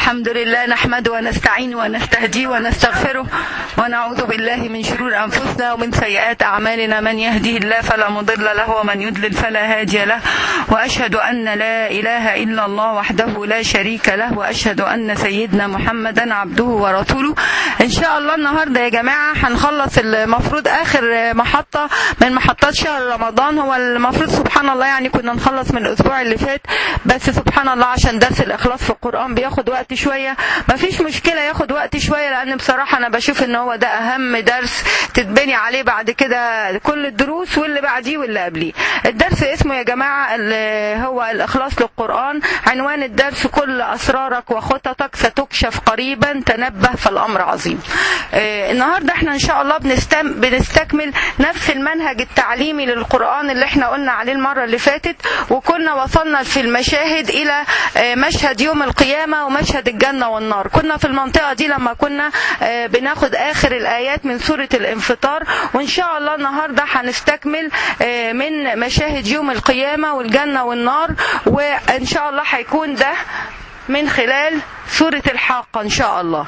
الحمد لله نحمده ونستعين ونستهديه ونستغفره ونعوذ بالله من شرور أنفسنا ومن سيئات أعمالنا من يهده الله فلا مضل له ومن يضلل فلا هادي له وأشهد أن لا إله إلا الله وحده لا شريك له وأشهد أن سيدنا محمدا عبده ورسوله إن شاء الله النهاردة يا جماعة هنخلص المفروض آخر محطة من محطات شهر رمضان هو المفروض سبحان الله يعني كنا نخلص من الأسبوع اللي فات بس سبحان الله عشان درس الإخلاص في القرآن بياخد وقت شوية مفيش مشكلة ياخد وقت شوية لأن بصراحة أنا بشوف إن هو ده أهم درس تتبني عليه بعد كده كل الدروس واللي بعديه واللي قبليه الدرس اسمه يا جماعة اللي هو الإخلاص للقرآن عنوان الدرس كل أسرارك وخططك ستكشف قريبا تنبه فالأمر عظيم آه، النهاردة احنا إن شاء الله بنستم... بنستكمل نفس المنهج التعليمي للقرآن اللي احنا قلنا عليه المرة اللي فاتت وكنا وصلنا في المشاهد إلى آه، مشهد يوم القيامة ومشهد الجنة والنار كنا في المنطقة دي لما كنا آه، بناخد آخر الآيات من سورة الانفطار وإن شاء الله النهاردة هنستكمل آه، من مشاهد يوم القيامة والجنة والنار وإن شاء الله هيكون ده من خلال سورة الحاقة إن شاء الله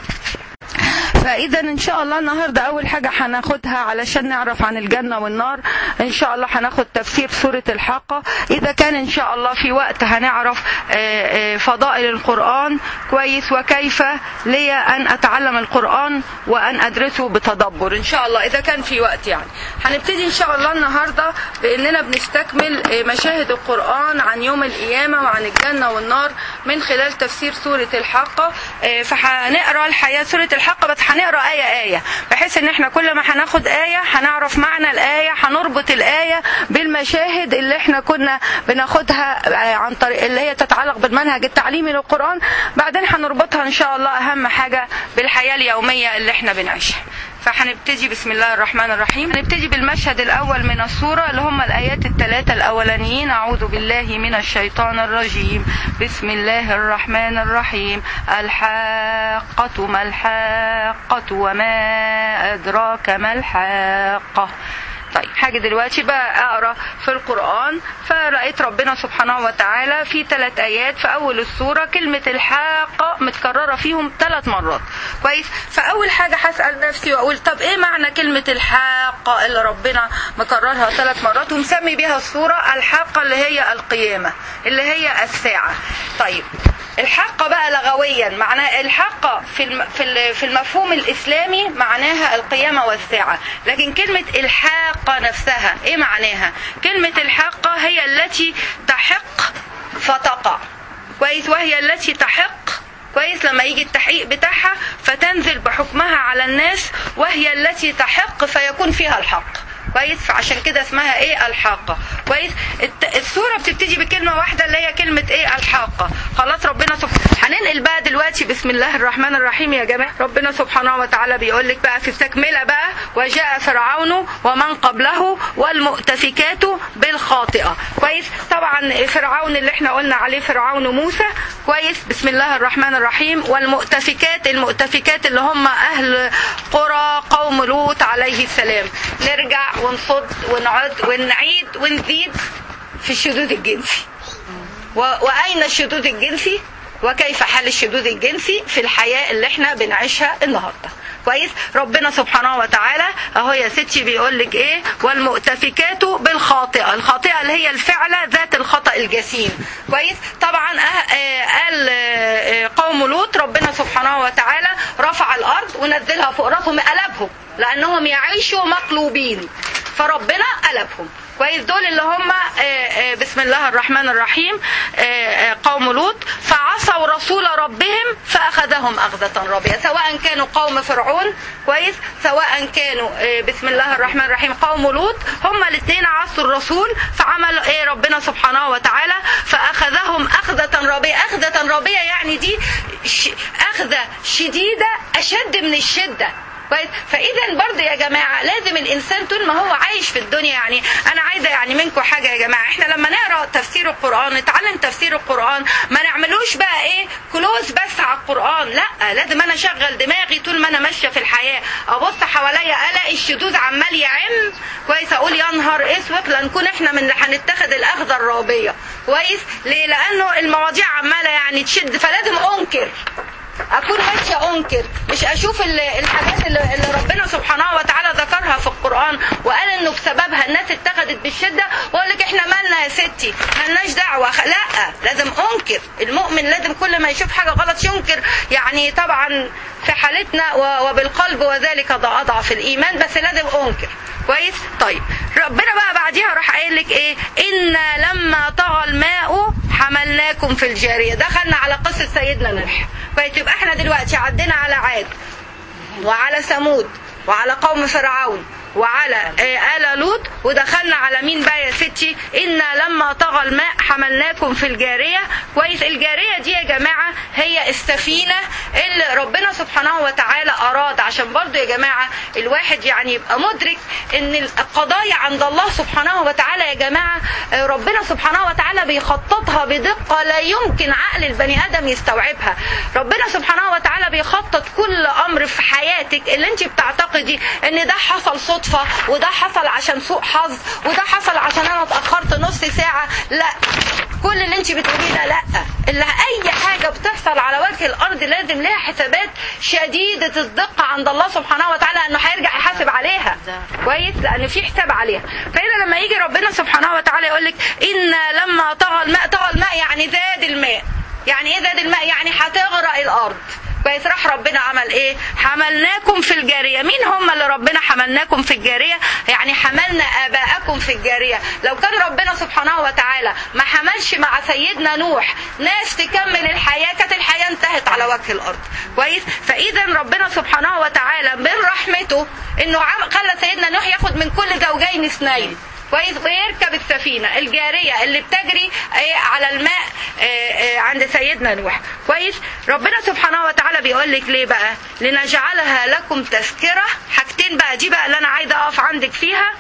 فاذا ان شاء الله النهارده اول حاجه هناخدها علشان نعرف عن الجنه والنار ان شاء الله هناخد تفسير سوره الحاقه اذا كان ان شاء الله في وقت هنعرف آه، آه، فضائل القران كويس وكيف لي ان اتعلم القران وان ادرسه بتدبر ان شاء الله اذا كان في وقت يعني هنبتدي ان شاء الله النهارده باننا بنستكمل آه، مشاهد القران عن يوم القيامه وعن الجنه والنار من خلال تفسير سوره الحاقه آه، فهنقرا الحياه سوره الحاقه بس هنقرا آية آية بحيث إن إحنا كل ما هناخد آية هنعرف معنى الآية هنربط الآية بالمشاهد اللي إحنا كنا بناخدها عن طريق اللي هي تتعلق بالمنهج التعليمي للقرآن بعدين هنربطها إن شاء الله أهم حاجة بالحياة اليومية اللي إحنا بنعيشها فهنبتدي بسم الله الرحمن الرحيم هنبتدي بالمشهد الأول من السورة اللي هم الآيات الثلاثة الأولانيين أعوذ بالله من الشيطان الرجيم بسم الله الرحمن الرحيم الحاقة ما الحاقة وما أدراك ما الحاقة طيب حاجة دلوقتي بقى أقرأ في القرآن فرأيت ربنا سبحانه وتعالى في ثلاث آيات في أول السورة كلمة الحاقة متكررة فيهم ثلاث مرات كويس فأول حاجة هسأل نفسي وأقول طب إيه معنى كلمة الحاقة اللي ربنا مكررها ثلاث مرات ومسمي بها السورة الحاقة اللي هي القيامة اللي هي الساعة طيب الحاقة بقى لغويا معناها الحاقة في الم- في ال- في المفهوم الإسلامي معناها القيامة والساعة لكن كلمة الحاقة نفسها إيه معناها كلمة الحاقة هي التي تحق فتقع كويس وهي التي تحق كويس لما يجي التحقيق بتاعها فتنزل بحكمها على الناس وهي التي تحق فيكون فيها الحق كويس فعشان كده اسمها ايه الحاقة كويس الت- السورة بتبتدي بكلمة واحدة اللي هي كلمة ايه الحاقة خلاص ربنا سبحانه هننقل بقى دلوقتي بسم الله الرحمن الرحيم يا جماعة ربنا سبحانه وتعالى بيقول لك بقى في التكملة بقى وجاء فرعون ومن قبله والمؤتفكات بالخاطئة كويس طبعا فرعون اللي احنا قلنا عليه فرعون موسى كويس بسم الله الرحمن الرحيم والمؤتفكات المؤتفكات اللي هم اهل قرى قوم لوط عليه السلام نرجع ونصد ونعد ونعيد ونزيد في الشذوذ الجنسي و... واين الشذوذ الجنسي وكيف حل الشذوذ الجنسي في الحياه اللي احنا بنعيشها النهارده كويس ربنا سبحانه وتعالى اهو يا ستي بيقول لك ايه والمؤتفكات بالخاطئه الخاطئه اللي هي الفعله ذات الخطا الجسيم كويس طبعا أه- آه، قال آه، آه، قوم لوط ربنا سبحانه وتعالى رفع الارض ونزلها فوق راسهم قلبهم لانهم يعيشوا مقلوبين فربنا قلبهم كويس دول اللي هم آه، آه، بسم الله الرحمن الرحيم آه، آه، قوم لوط فعصوا رسول ربهم فاخذهم اخذه رابيه سواء كانوا قوم فرعون كويس سواء كانوا آه، بسم الله الرحمن الرحيم قوم لوط هم الاثنين عصوا الرسول فعمل ايه ربنا سبحانه وتعالى فاخذهم اخذه رابيه اخذه رابيه يعني دي ش- اخذه شديده اشد من الشده كويس فاذا برضه يا جماعه لازم الانسان طول ما هو عايش في الدنيا يعني انا عايزه يعني منكم حاجه يا جماعه احنا لما نقرا تفسير القران نتعلم تفسير القران ما نعملوش بقى ايه كلوز بس على القران لا لازم انا اشغل دماغي طول ما انا ماشيه في الحياه ابص حواليا الاقي الشذوذ عمال يعم كويس اقول يا نهار اسود لنكون احنا من اللي هنتخذ الاخذه الرابيه كويس ليه لانه المواضيع عماله يعني تشد فلازم انكر انكر مش اشوف ال- الحاجات اللي اللي ربنا سبحانه وتعالى ذكرها في القران وقال انه بسببها الناس اتخذت بالشده واقول لك احنا مالنا يا ستي مالناش دعوه خ- لا لازم انكر المؤمن لازم كل ما يشوف حاجه غلط ينكر يعني طبعا في حالتنا و- وبالقلب وذلك ض- اضعف الايمان بس لازم انكر كويس طيب ربنا بقى بعديها راح قايل لك ايه انا لما طغى الماء حملناكم في الجاريه دخلنا على قصه سيدنا نوح كويس يبقى احنا دلوقتي عدينا على عاد وعلى ثمود وعلى قوم فرعون وعلى آه، آل لوط ودخلنا على مين بقى يا ستي إنا لما طغى الماء حملناكم في الجارية كويس الجارية دي يا جماعة هي السفينة اللي ربنا سبحانه وتعالى أراد عشان برضو يا جماعة الواحد يعني يبقى مدرك إن القضايا عند الله سبحانه وتعالى يا جماعة آه، ربنا سبحانه وتعالى بيخططها بدقة لا يمكن عقل البني آدم يستوعبها ربنا سبحانه وتعالى بيخطط كل أمر في حياتك اللي انت بتعتقدي ان ده حصل صدفة وده حصل عشان سوء حظ وده حصل عشان انا اتأخرت نص ساعة لا كل اللي انت بتقوليه ده لا اللي اي حاجة بتحصل على وجه الارض لازم لها حسابات شديدة الدقة عند الله سبحانه وتعالى انه هيرجع يحاسب عليها كويس لان في حساب عليها فهنا لما يجي ربنا سبحانه وتعالى يقول لك انا لما طغى الماء طغى الماء يعني زاد الماء يعني ايه زاد الماء يعني هتغرق الارض كويس راح ربنا عمل ايه حملناكم في الجارية مين هم اللي ربنا حملناكم في الجارية يعني حملنا اباءكم في الجارية لو كان ربنا سبحانه وتعالى ما حملش مع سيدنا نوح ناس تكمل الحياة كانت الحياة انتهت على وجه الارض كويس فاذا ربنا سبحانه وتعالى من رحمته انه عم- خلى سيدنا نوح ياخد من كل زوجين اثنين كويس ويركب السفينة الجارية اللي بتجري آه، على الماء آه، آه، عند سيدنا نوح كويس ربنا سبحانه وتعالى بيقول لك ليه بقى لنجعلها لكم تذكرة حاجتين بقى دي بقى اللي انا عايزة اقف عندك فيها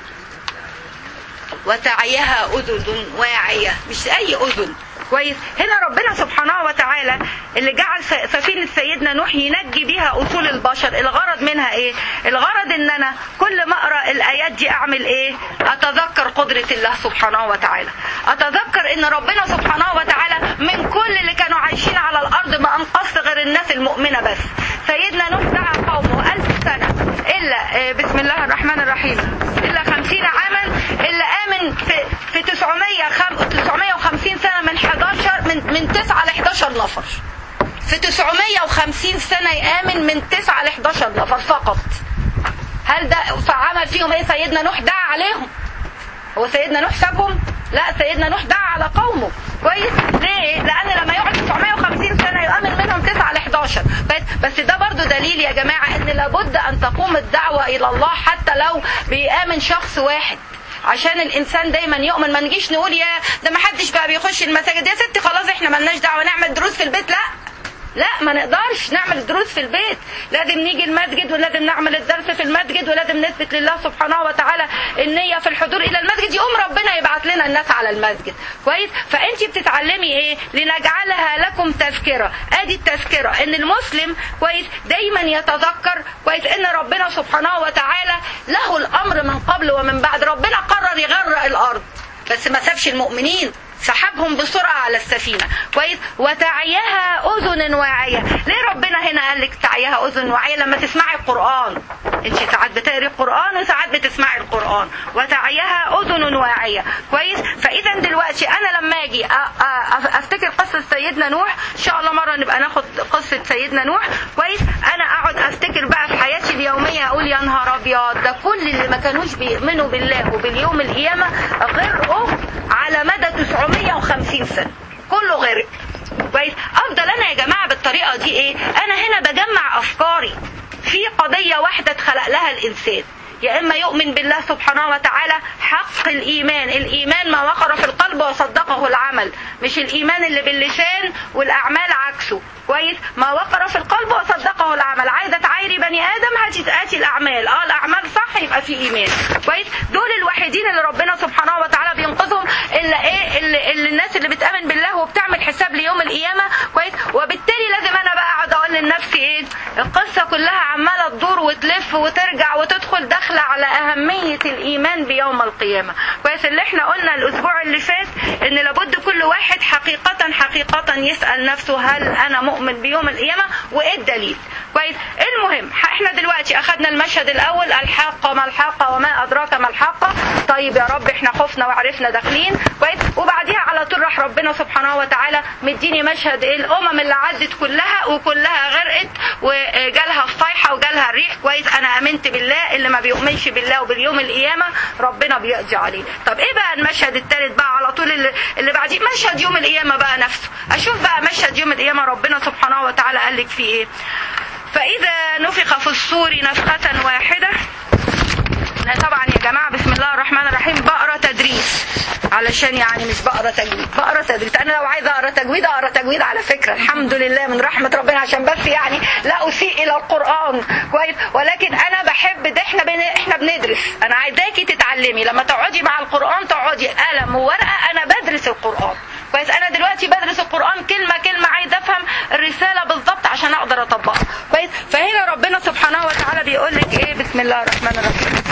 وتعيها أذن واعية مش أي أذن كويس هنا ربنا سبحانه وتعالى اللي جعل س- سفينة سيدنا نوح ينجي بيها أصول البشر الغرض منها إيه الغرض إن أنا كل ما أقرأ الآيات دي أعمل إيه أتذكر قدرة الله سبحانه وتعالى أتذكر إن ربنا سبحانه وتعالى من كل اللي كانوا عايشين على الأرض ما أنقص غير الناس المؤمنة بس سيدنا نوح دعا قومه ألف سنة إلا آه، بسم الله الرحمن الرحيم إلا خمسين عاما إلا آمن في, في 900 خم... 950 سنة من 11 من, من 9 ل 11 نفر في 950 سنة يآمن من 9 ل 11 نفر فقط هل ده فعمل فيهم ايه سيدنا نوح دعا عليهم هو سيدنا نوح سابهم لا سيدنا نوح دعا على قومه كويس ليه لان لما يقعد 950 سنه يؤمن منهم 9 ل 11 بس بس ده برضو دليل يا جماعه ان لابد ان تقوم الدعوه الى الله حتى لو بيامن شخص واحد عشان الانسان دايما يؤمن ما نجيش نقول يا ده ما حدش بقى بيخش المساجد يا ستي خلاص احنا ملناش دعوه نعمل دروس في البيت لا لا ما نقدرش نعمل دروس في البيت لازم نيجي المسجد ولازم نعمل الدرس في المسجد ولازم نثبت لله سبحانه وتعالى النية في الحضور إلى المسجد يقوم ربنا يبعت لنا الناس على المسجد كويس فأنت بتتعلمي إيه لنجعلها لكم تذكرة أدي التذكرة إن المسلم كويس دايما يتذكر كويس إن ربنا سبحانه وتعالى له الأمر من قبل ومن بعد ربنا قرر يغرق الأرض بس ما سابش المؤمنين سحبهم بسرعة على السفينة كويس وتعيها أذن واعية ليه ربنا هنا قال لك تعيها أذن واعية لما تسمعي القرآن انت ساعات بتقري القرآن وساعات بتسمعي القرآن وتعيها أذن واعية كويس فإذا دلوقتي أنا لما أجي أ- أ- أفتكر قصة سيدنا نوح إن شاء الله مرة نبقى ناخد قصة سيدنا نوح كويس أنا أقعد أفتكر بقى في حياتي اليومية أقول يا نهار أبيض ده كل اللي ما كانوش بيؤمنوا بالله وباليوم القيامة غرقوا على مدى 950 سنة كله غرق كويس افضل انا يا جماعه بالطريقه دي ايه انا هنا بجمع افكاري في قضيه واحده اتخلق لها الانسان يا اما يؤمن بالله سبحانه وتعالى حق الايمان الايمان ما وقر في القلب وصدقه العمل مش الايمان اللي باللسان والاعمال عكسه كويس ما وقر في القلب وصدقه العمل عايزه تعايري بني ادم هاتي هاتي الاعمال اه الاعمال صح يبقى في ايمان كويس دول الوحيدين اللي ربنا سبحانه وتعالى بينقذهم الا ايه اللي, اللي الناس اللي بتامن بالله وبتعمل حساب ليوم القيامه كويس وبالتالي لازم انا بقى اقعد اقول لنفسي ايه القصه كلها عماله تدور وتلف وترجع وتدخل داخله على اهميه الايمان بيوم القيامه كويس اللي احنا قلنا الاسبوع اللي فات ان لابد كل واحد حقيقه حقيقه يسال نفسه هل انا مؤمن بيوم القيامه وايه الدليل كويس كويس المهم احنا دلوقتي اخذنا المشهد الاول الحاقه ما الحاقه وما ادراك ما الحاقه طيب يا رب احنا خفنا وعرفنا داخلين كويس وبعديها على طول راح ربنا سبحانه وتعالى مديني مشهد ايه الامم اللي عدت كلها وكلها غرقت وجالها الصيحه وجالها الريح كويس انا امنت بالله اللي ما بيؤمنش بالله وباليوم القيامه ربنا بيقضي عليه طب ايه بقى المشهد الثالث بقى على طول اللي, اللي بعديه مشهد يوم القيامه بقى نفسه اشوف بقى مشهد يوم القيامه ربنا سبحانه وتعالى قال لك فيه ايه فاذا نفخ في الصور نفخه واحده طبعا يا جماعه بسم الله الرحمن الرحيم بقرا تدريس علشان يعني مش بقرا تجويد بقرا تدريس انا لو عايزه اقرا تجويد اقرا تجويد على فكره الحمد لله من رحمه ربنا عشان بس يعني لا اسيء الى القران كويس ولكن انا بحب ده احنا بن... احنا بندرس انا عايزاكي تتعلمي لما تقعدي مع القران تقعدي قلم وورقه انا بدرس القران كويس انا دلوقتي بدرس القران كلمه كلمه عايزه افهم الرساله بالظبط عشان اقدر اطبقها كويس فهنا ربنا سبحانه وتعالى بيقول لك ايه بسم الله الرحمن الرحيم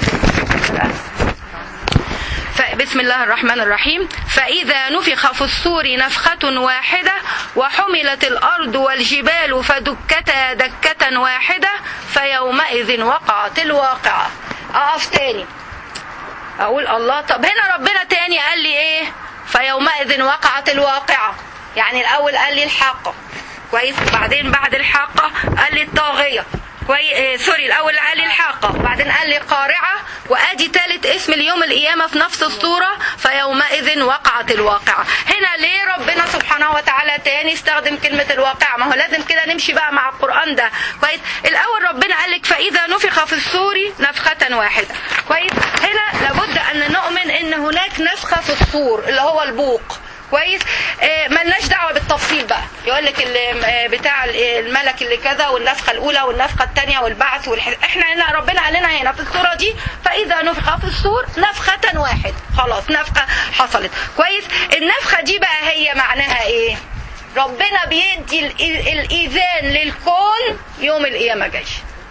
بسم الله الرحمن الرحيم فإذا نفخ في الصور نفخة واحدة وحملت الأرض والجبال فدكتا دكة واحدة فيومئذ وقعت الواقعة أقف تاني أقول الله طب هنا ربنا تاني قال لي إيه فيومئذ وقعت الواقعة يعني الأول قال لي الحاقة كويس وبعدين بعد الحاقة قال لي الطاغية كويس آه سوري الاول قال لي الحاقه وبعدين قال لي قارعه وادي ثالث اسم ليوم القيامه في نفس الصوره فيومئذ وقعت الواقعه هنا ليه ربنا سبحانه وتعالى تاني استخدم كلمه الواقعه ما هو لازم كده نمشي بقى مع القران ده كويس الاول ربنا قال لك فاذا نفخ في الصور نفخه واحده كويس هنا لابد ان نؤمن ان هناك نفخه في الصور اللي هو البوق كويس آه ملناش دعوه بالتفصيل بقى يقول لك آه بتاع الملك اللي كذا والنفخه الاولى والنفخه الثانيه والبعث والح... احنا هنا ربنا قال لنا هنا في الصوره دي فاذا نفخ في الصور نفخه واحد خلاص نفخه حصلت كويس النفخه دي بقى هي معناها ايه ربنا بيدي الاذان للكون يوم القيامه جاي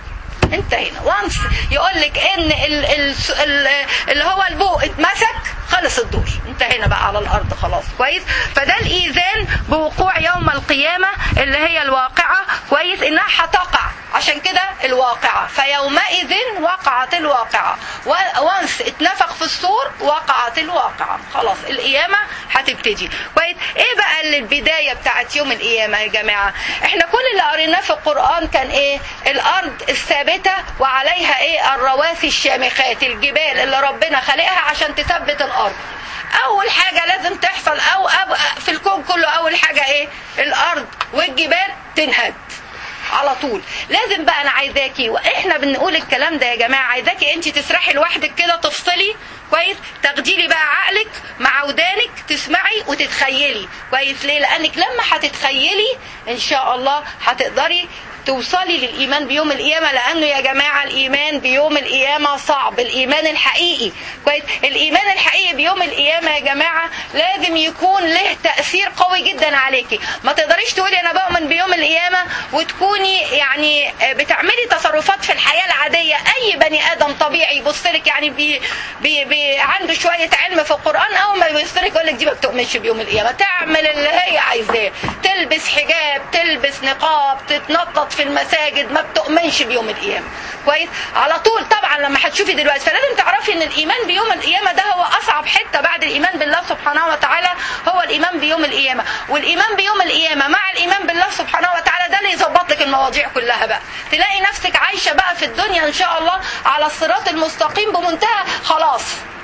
انتهينا وانس يقول لك ان ال ال ال اللي هو البوق اتمسك خلص الدور انتهينا بقى على الارض خلاص كويس فده الايذان بوقوع يوم القيامه اللي هي الواقعه كويس انها هتقع عشان كده الواقعه فيومئذ وقعت الواقعه وانس اتنفخ في الصور وقعت الواقعه خلاص القيامه هتبتدي كويس ايه بقى اللي البدايه بتاعت يوم القيامه يا جماعه احنا كل اللي قريناه في القران كان ايه الارض الثابته وعليها ايه الرواسي الشامخات الجبال اللي ربنا خلقها عشان تثبت الارض اول حاجه لازم تحصل او, أو في الكون كله اول حاجه ايه الارض والجبال تنهد على طول لازم بقى انا عايزاكي واحنا بنقول الكلام ده يا جماعه عايزاكي انت تسرحي لوحدك كده تفصلي كويس تاخدي لي بقى عقلك مع ودانك تسمعي وتتخيلي كويس ليه لانك لما هتتخيلي ان شاء الله هتقدري توصلي للإيمان بيوم القيامة لأنه يا جماعة الإيمان بيوم القيامة صعب الإيمان الحقيقي كويس الإيمان الحقيقي بيوم القيامة يا جماعة لازم يكون له تأثير قوي جدا عليكي ما تقدريش تقولي أنا بؤمن بيوم القيامة وتكوني يعني بتعملي تصرفات في الحياة العادية أي بني آدم طبيعي يبص لك يعني بي بي بي عنده شوية علم في القرآن أول ما يبص لك يقول لك دي ما بتؤمنش بيوم القيامة تعمل اللي هي عايزاه تلبس حجاب تلبس نقاب تتنطط في المساجد ما بتؤمنش بيوم القيامه كويس على طول طبعا لما هتشوفي دلوقتي فلازم تعرفي ان الايمان بيوم القيامه ده هو اصعب حته بعد الايمان بالله سبحانه وتعالى هو الايمان بيوم القيامه والايمان بيوم القيامه مع الايمان بالله سبحانه وتعالى ده اللي يظبط لك المواضيع كلها بقى تلاقي نفسك عايشه بقى في الدنيا ان شاء الله على الصراط المستقيم بمنتهى خلاص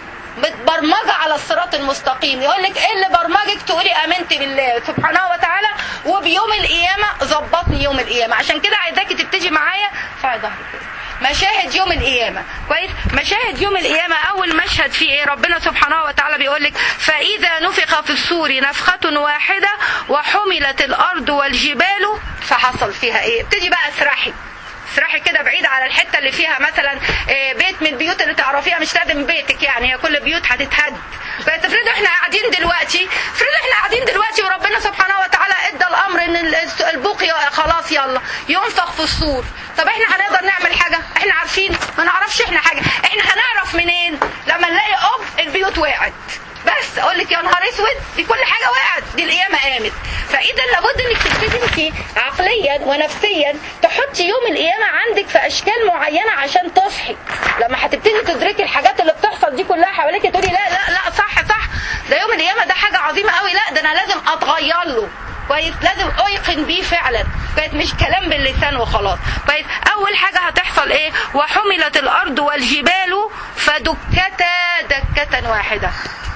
متبرمجه على الصراط المستقيم يقول لك ايه اللي برمجك تقولي امنت بالله سبحانه وتعالى وبيوم القيامه ظبطني يوم القيامه عشان كده عايزاكي تبتدي معايا ارفعي ظهرك مشاهد يوم القيامة كويس مشاهد يوم القيامة أول مشهد فيه إيه ربنا سبحانه وتعالى بيقول لك فإذا نفخ في الصور نفخة واحدة وحملت الأرض والجبال فحصل فيها إيه ابتدي بقى اسرحي اسرحي كده بعيد على الحته اللي فيها مثلا بيت من البيوت اللي تعرفيها مش لازم بيتك يعني هي كل البيوت هتتهد فتفرضوا احنا قاعدين دلوقتي افرضوا احنا قاعدين دلوقتي وربنا سبحانه وتعالى ادى الامر ان البوق خلاص يلا ينفخ في الصور طب احنا هنقدر نعمل حاجه احنا عارفين ما نعرفش احنا حاجه احنا هنعرف منين لما نلاقي اب البيوت وقعت بس اقول لك يا نهار اسود دي كل حاجه وقعت دي القيامه قامت فاذا لابد انك تبتدي انت عقليا ونفسيا تحطي يوم القيامه عندك في اشكال معينه عشان تصحي لما هتبتدي تدركي الحاجات اللي بتحصل دي كلها حواليك تقولي لا لا لا صح صح ده يوم القيامه ده حاجه عظيمه قوي لا ده انا لازم اتغير له كويس لازم ايقن بيه فعلا كويس مش كلام باللسان وخلاص كويس اول حاجه هتحصل ايه وحملت الارض والجبال فدكتا دكه واحده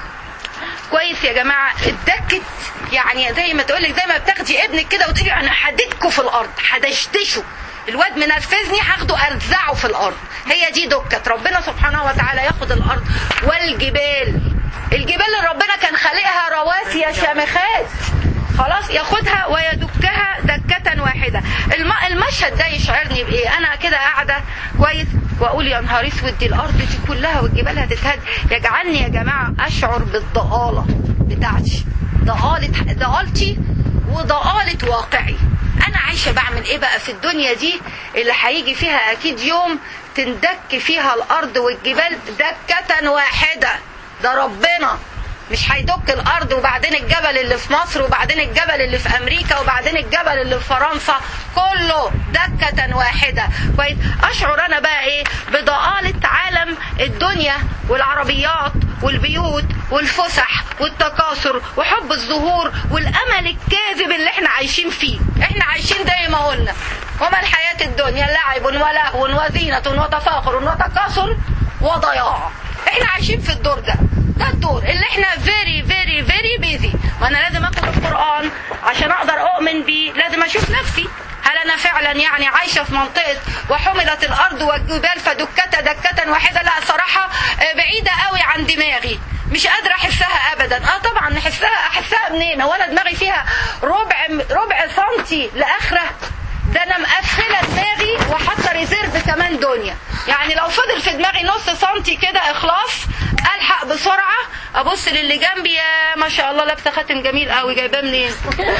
كويس يا جماعه اتدكت يعني زي ما تقول لك زي ما بتاخدي ابنك كده وتقولي انا هدكه في الارض هدشدشه الواد منرفزني هاخده ارزعه في الارض هي دي دكت ربنا سبحانه وتعالى ياخد الارض والجبال الجبال اللي ربنا كان خالقها رواسي شامخات خلاص ياخدها ويدكها دكة واحدة الم... المشهد ده يشعرني بايه انا كده قاعدة كويس واقول يا نهار اسود دي الارض دي كلها والجبال هتتهد يجعلني يا جماعة اشعر بالضآلة بتاعتي ضآلة ضآلتي وضآلة واقعي انا عايشة بعمل ايه بقى في الدنيا دي اللي هيجي فيها اكيد يوم تندك فيها الارض والجبال دكة واحدة ده ربنا مش هيدك الارض وبعدين الجبل اللي في مصر وبعدين الجبل اللي في امريكا وبعدين الجبل اللي في فرنسا كله دكة واحدة كويس اشعر انا بقى ايه بضآلة عالم الدنيا والعربيات والبيوت والفسح والتكاثر وحب الظهور والامل الكاذب اللي احنا عايشين فيه احنا عايشين زي ما قلنا وما الحياة الدنيا لعب ولهو وزينة وتفاخر وتكاثر وضياع احنا عايشين في الدور ده ده الدور اللي احنا فيري فيري فيري بيزي وانا لازم اخد القران عشان اقدر اؤمن بيه لازم اشوف نفسي هل انا فعلا يعني عايشه في منطقه وحملت الارض والجبال فدكتا دكه واحده لا صراحه بعيده قوي عن دماغي مش قادره احسها ابدا اه طبعا نحسها احسها منين هو انا دماغي فيها ربع ربع سنتي لاخره ده انا مقفله دماغي وحاطه ريزيرف كمان دنيا يعني لو فضل في دماغي نص سنتي كده اخلاص الحق بسرعه ابص للي جنبي يا ما شاء الله لابسه خاتم جميل قوي جايباه منين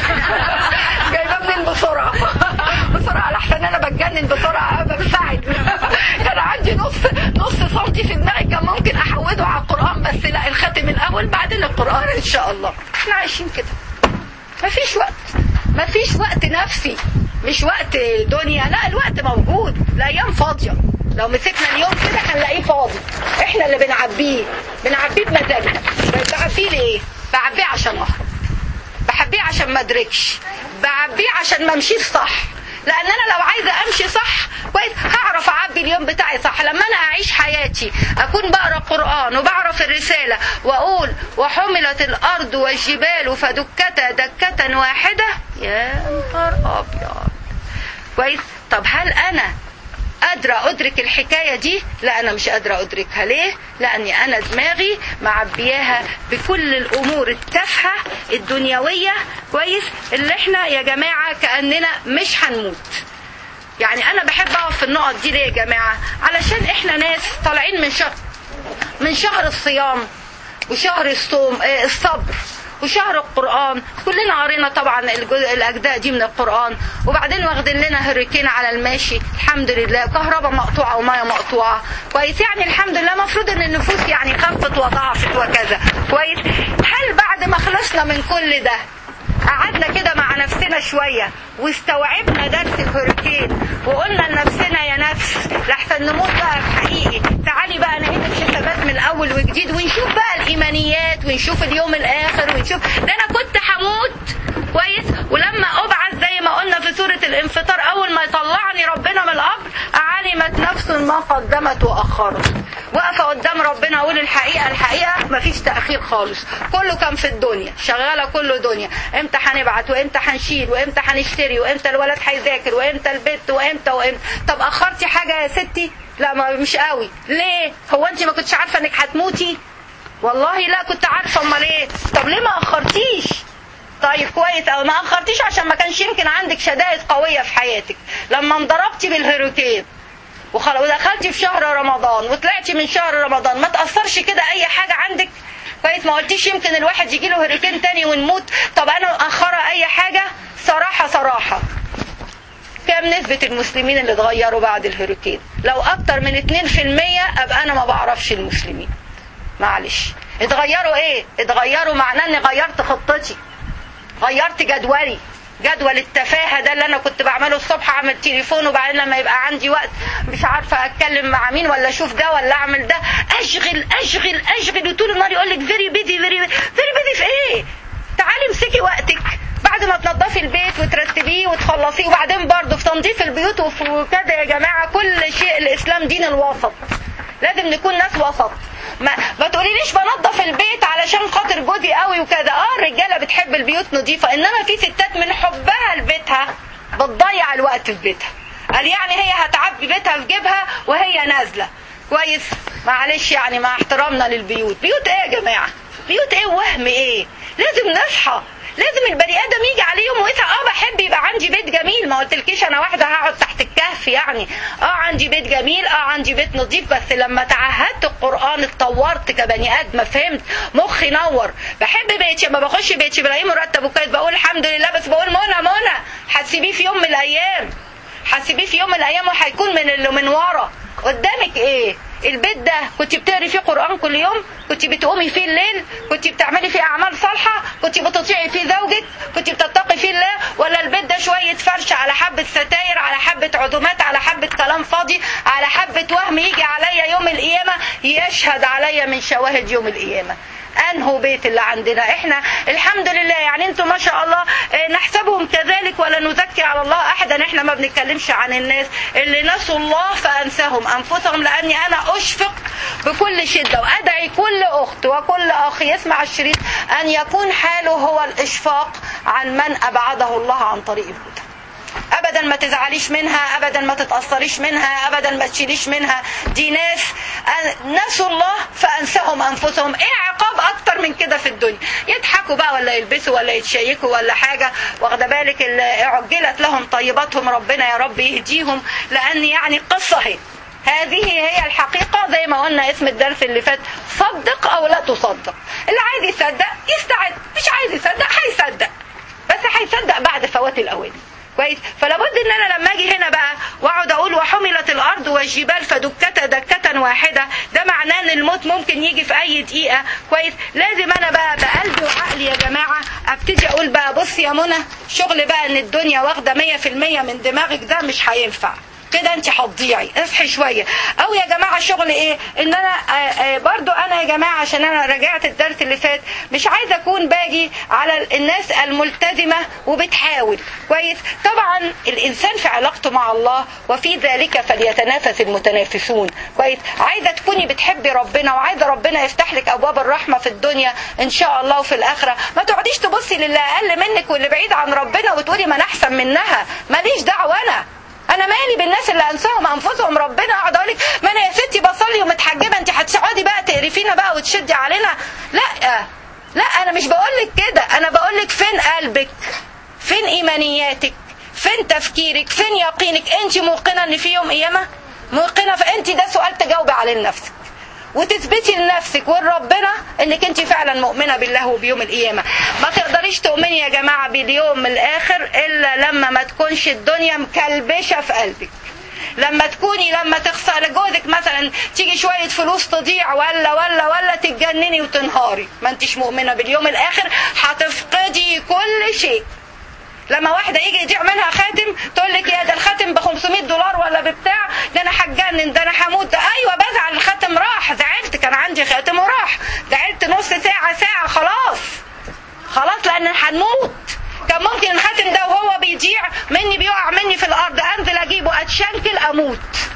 جايباه منين بسرعه بسرعه لحسن انا بتجنن بسرعه بنفعل كان عندي نص نص سنتي في دماغي كان ممكن احوده على القران بس لا الخاتم الاول بعدين القران ان شاء الله احنا عايشين كده مفيش وقت مفيش وقت نفسي مش وقت دنيا لا الوقت موجود الايام فاضيه لو مسكنا اليوم كده هنلاقيه فاضي احنا اللي بنعبيه بنعبيه بمزاجنا بعبيه ليه بعبيه عشان اهرب بحبيه عشان ما ادركش بعبيه عشان ما امشيش صح لان انا لو عايزه امشي صح كويس هعرف اعبي اليوم بتاعي صح لما انا اعيش حياتي اكون بقرا قران وبعرف الرساله واقول وحملت الارض والجبال فدكتا دكه واحده يا نهار ابيض كويس طب هل انا قادرة أدرك الحكاية دي لا أنا مش قادرة أدركها ليه لأني أنا دماغي معبياها بكل الأمور التافهة الدنيوية كويس اللي احنا يا جماعة كأننا مش هنموت يعني أنا بحب أقف في النقط دي ليه يا جماعة علشان احنا ناس طالعين من شهر من شهر الصيام وشهر الصوم اه الصبر وشهر القرآن كلنا قرينا طبعا الأجزاء دي من القرآن وبعدين واخدين لنا هريكين على الماشي الحمد لله كهرباء مقطوعة ومية مقطوعة كويس يعني الحمد لله المفروض ان النفوس يعني خفت وضعفت وكذا كويس هل بعد ما خلصنا من كل ده قعدنا كده مع نفسنا شوية واستوعبنا درس الهوريكين وقلنا لنفسنا يا نفس لحسن نموت بقى حقيقي تعالي بقى نعيد الحسابات من الاول وجديد ونشوف بقى الايمانيات ونشوف اليوم الاخر ونشوف ده انا كنت هموت كويس ولما ابعث زي ما قلنا في سورة الانفطار اول ما يطلعني ربنا من القبر علمت نفس ما قدمت واخرت واقفة قدام ربنا اقول الحقيقة الحقيقة مفيش تأخير خالص كله كان في الدنيا شغالة كله دنيا امتى هنبعت وامتى هنشيل وامتى هنشتري وامتى الولد هيذاكر وامتى البيت وامتى وامتى طب اخرتي حاجة يا ستي لا ما مش قوي ليه هو انت ما كنتش عارفة انك هتموتي والله لا كنت عارفة امال ايه طب ليه ما اخرتيش طيب كويس او ما اخرتيش عشان ما كانش يمكن عندك شدائد قوية في حياتك لما انضربتي بالهيروكين وخلاص ودخلتي في شهر رمضان وطلعتي من شهر رمضان ما تأثرش كده اي حاجة عندك كويس ما قلتيش يمكن الواحد يجي له هريكين تاني ونموت طب انا مأخرة اي حاجة صراحة صراحة كام نسبة المسلمين اللي اتغيروا بعد الهريكين لو اكتر من 2% ابقى انا ما بعرفش المسلمين معلش اتغيروا ايه اتغيروا معناه اني غيرت خطتي غيرت جدولي جدول التفاهه ده اللي انا كنت بعمله الصبح اعمل تليفون وبعدين لما يبقى عندي وقت مش عارفه اتكلم مع مين ولا اشوف ده ولا اعمل ده اشغل اشغل اشغل وطول النهار يقول لك فيري بيدي فيري فيري بيدي في ايه؟ تعالي امسكي وقتك بعد ما تنظفي البيت وترتبيه وتخلصيه وبعدين برضه في تنظيف البيوت وفي كده يا جماعه كل شيء الاسلام دين الوسط لازم نكون ناس وسط ما, ما تقوليليش بنظف البيت علشان خاطر جوزي قوي وكده اه الرجاله بتحب البيوت نظيفه انما في ستات من حبها لبيتها بتضيع الوقت في بيتها قال يعني هي هتعبي بيتها في جيبها وهي نازله كويس معلش يعني مع احترامنا للبيوت بيوت ايه يا جماعه بيوت ايه وهم ايه لازم نصحى لازم البني ادم يجي عليه يوم ويصحى اه بحب يبقى عندي بيت جميل ما قلتلكيش انا واحده هقعد تحت الكهف يعني اه عندي بيت جميل اه عندي بيت نظيف بس لما تعهدت القران اتطورت كبني ادم فهمت مخي نور بحب بيتي لما بخش بيتي بلاقيه مرتب وكويس بقول الحمد لله بس بقول منى منى هتسيبيه في يوم من الايام هتسيبيه في يوم من الايام وهيكون من اللي من ورا قدامك ايه البيت ده كنت بتقري فيه قرآن كل يوم كنت بتقومي فيه الليل كنت بتعملي فيه أعمال صالحة كنت بتطيعي فيه زوجك كنت بتتقي فيه الله ولا البيت ده شوية فرش على حبة ستاير على حبة عزومات على حبة كلام فاضي على حبة وهم يجي عليا يوم القيامة يشهد عليا من شواهد يوم القيامة انهو بيت اللي عندنا احنا الحمد لله يعني انتم ما شاء الله نحسبهم كذلك ولا نزكي على الله احدا احنا ما بنتكلمش عن الناس اللي نسوا الله فانساهم انفسهم لاني انا اشفق بكل شده وادعي كل اخت وكل اخ يسمع الشريط ان يكون حاله هو الاشفاق عن من ابعده الله عن طريق الهدى ابدا ما تزعليش منها ابدا ما تتاثريش منها ابدا ما تشيليش منها دي ناس نسوا الله فانساهم انفسهم ايه عقاب اكتر من كده في الدنيا يضحكوا بقى ولا يلبسوا ولا يتشيكوا ولا حاجه واخده بالك عجلت لهم طيباتهم ربنا يا رب يهديهم لان يعني قصه هي هذه هي الحقيقة زي ما قلنا اسم الدرس اللي فات صدق أو لا تصدق اللي عايز يصدق يستعد مش عايز يصدق هيصدق بس هيصدق بعد فوات الأوان كويس فلابد ان انا لما اجي هنا بقى واقعد اقول وحملت الارض والجبال فدكتا دكة واحدة ده معناه ان الموت ممكن يجي في اي دقيقة كويس لازم انا بقى بقلبي وعقلي يا جماعة ابتدي اقول بقى بص يا منى شغل بقى ان الدنيا واخدة 100% من دماغك ده مش هينفع كده انت هتضيعي اصحي شويه او يا جماعه شغل ايه ان انا آآ آآ برضو انا يا جماعه عشان انا راجعت الدرس اللي فات مش عايزه اكون باجي على الناس الملتزمه وبتحاول كويس طبعا الانسان في علاقته مع الله وفي ذلك فليتنافس المتنافسون كويس عايزه تكوني بتحبي ربنا وعايزه ربنا يفتح لك ابواب الرحمه في الدنيا ان شاء الله وفي الاخره ما تقعديش تبصي للي اقل منك واللي بعيد عن ربنا وتقولي ما انا احسن منها ماليش دعوه انا انا مالي بالناس اللي انساهم انفسهم ربنا اقعد اقول لك ما انا يا ستي بصلي ومتحجبه انت هتقعدي بقى تقرفينا بقى وتشدي علينا لا لا انا مش بقول لك كده انا بقول لك فين قلبك فين ايمانياتك فين تفكيرك فين يقينك انت موقنه ان في يوم قيامه موقنه فانت ده سؤال تجاوبي عليه لنفسك وتثبتي لنفسك ولربنا انك انت فعلا مؤمنه بالله وبيوم القيامه ما تقدريش تؤمني يا جماعه باليوم الاخر الا لما ما تكونش الدنيا مكلبشه في قلبك لما تكوني لما تخسر جوزك مثلا تيجي شويه فلوس تضيع ولا ولا ولا تتجنني وتنهاري ما انتش مؤمنه باليوم الاخر هتفقدي كل شيء لما واحدة يجي يضيع منها خاتم تقول لك يا ده الخاتم ب 500 دولار ولا ببتاع ده انا هتجنن ده انا هموت ده ايوه بزعل الخاتم راح زعلت كان عندي خاتم وراح زعلت نص ساعة ساعة خلاص خلاص لان هنموت كان ممكن الخاتم ده وهو بيضيع مني بيقع مني في الارض انزل اجيبه اتشنكل اموت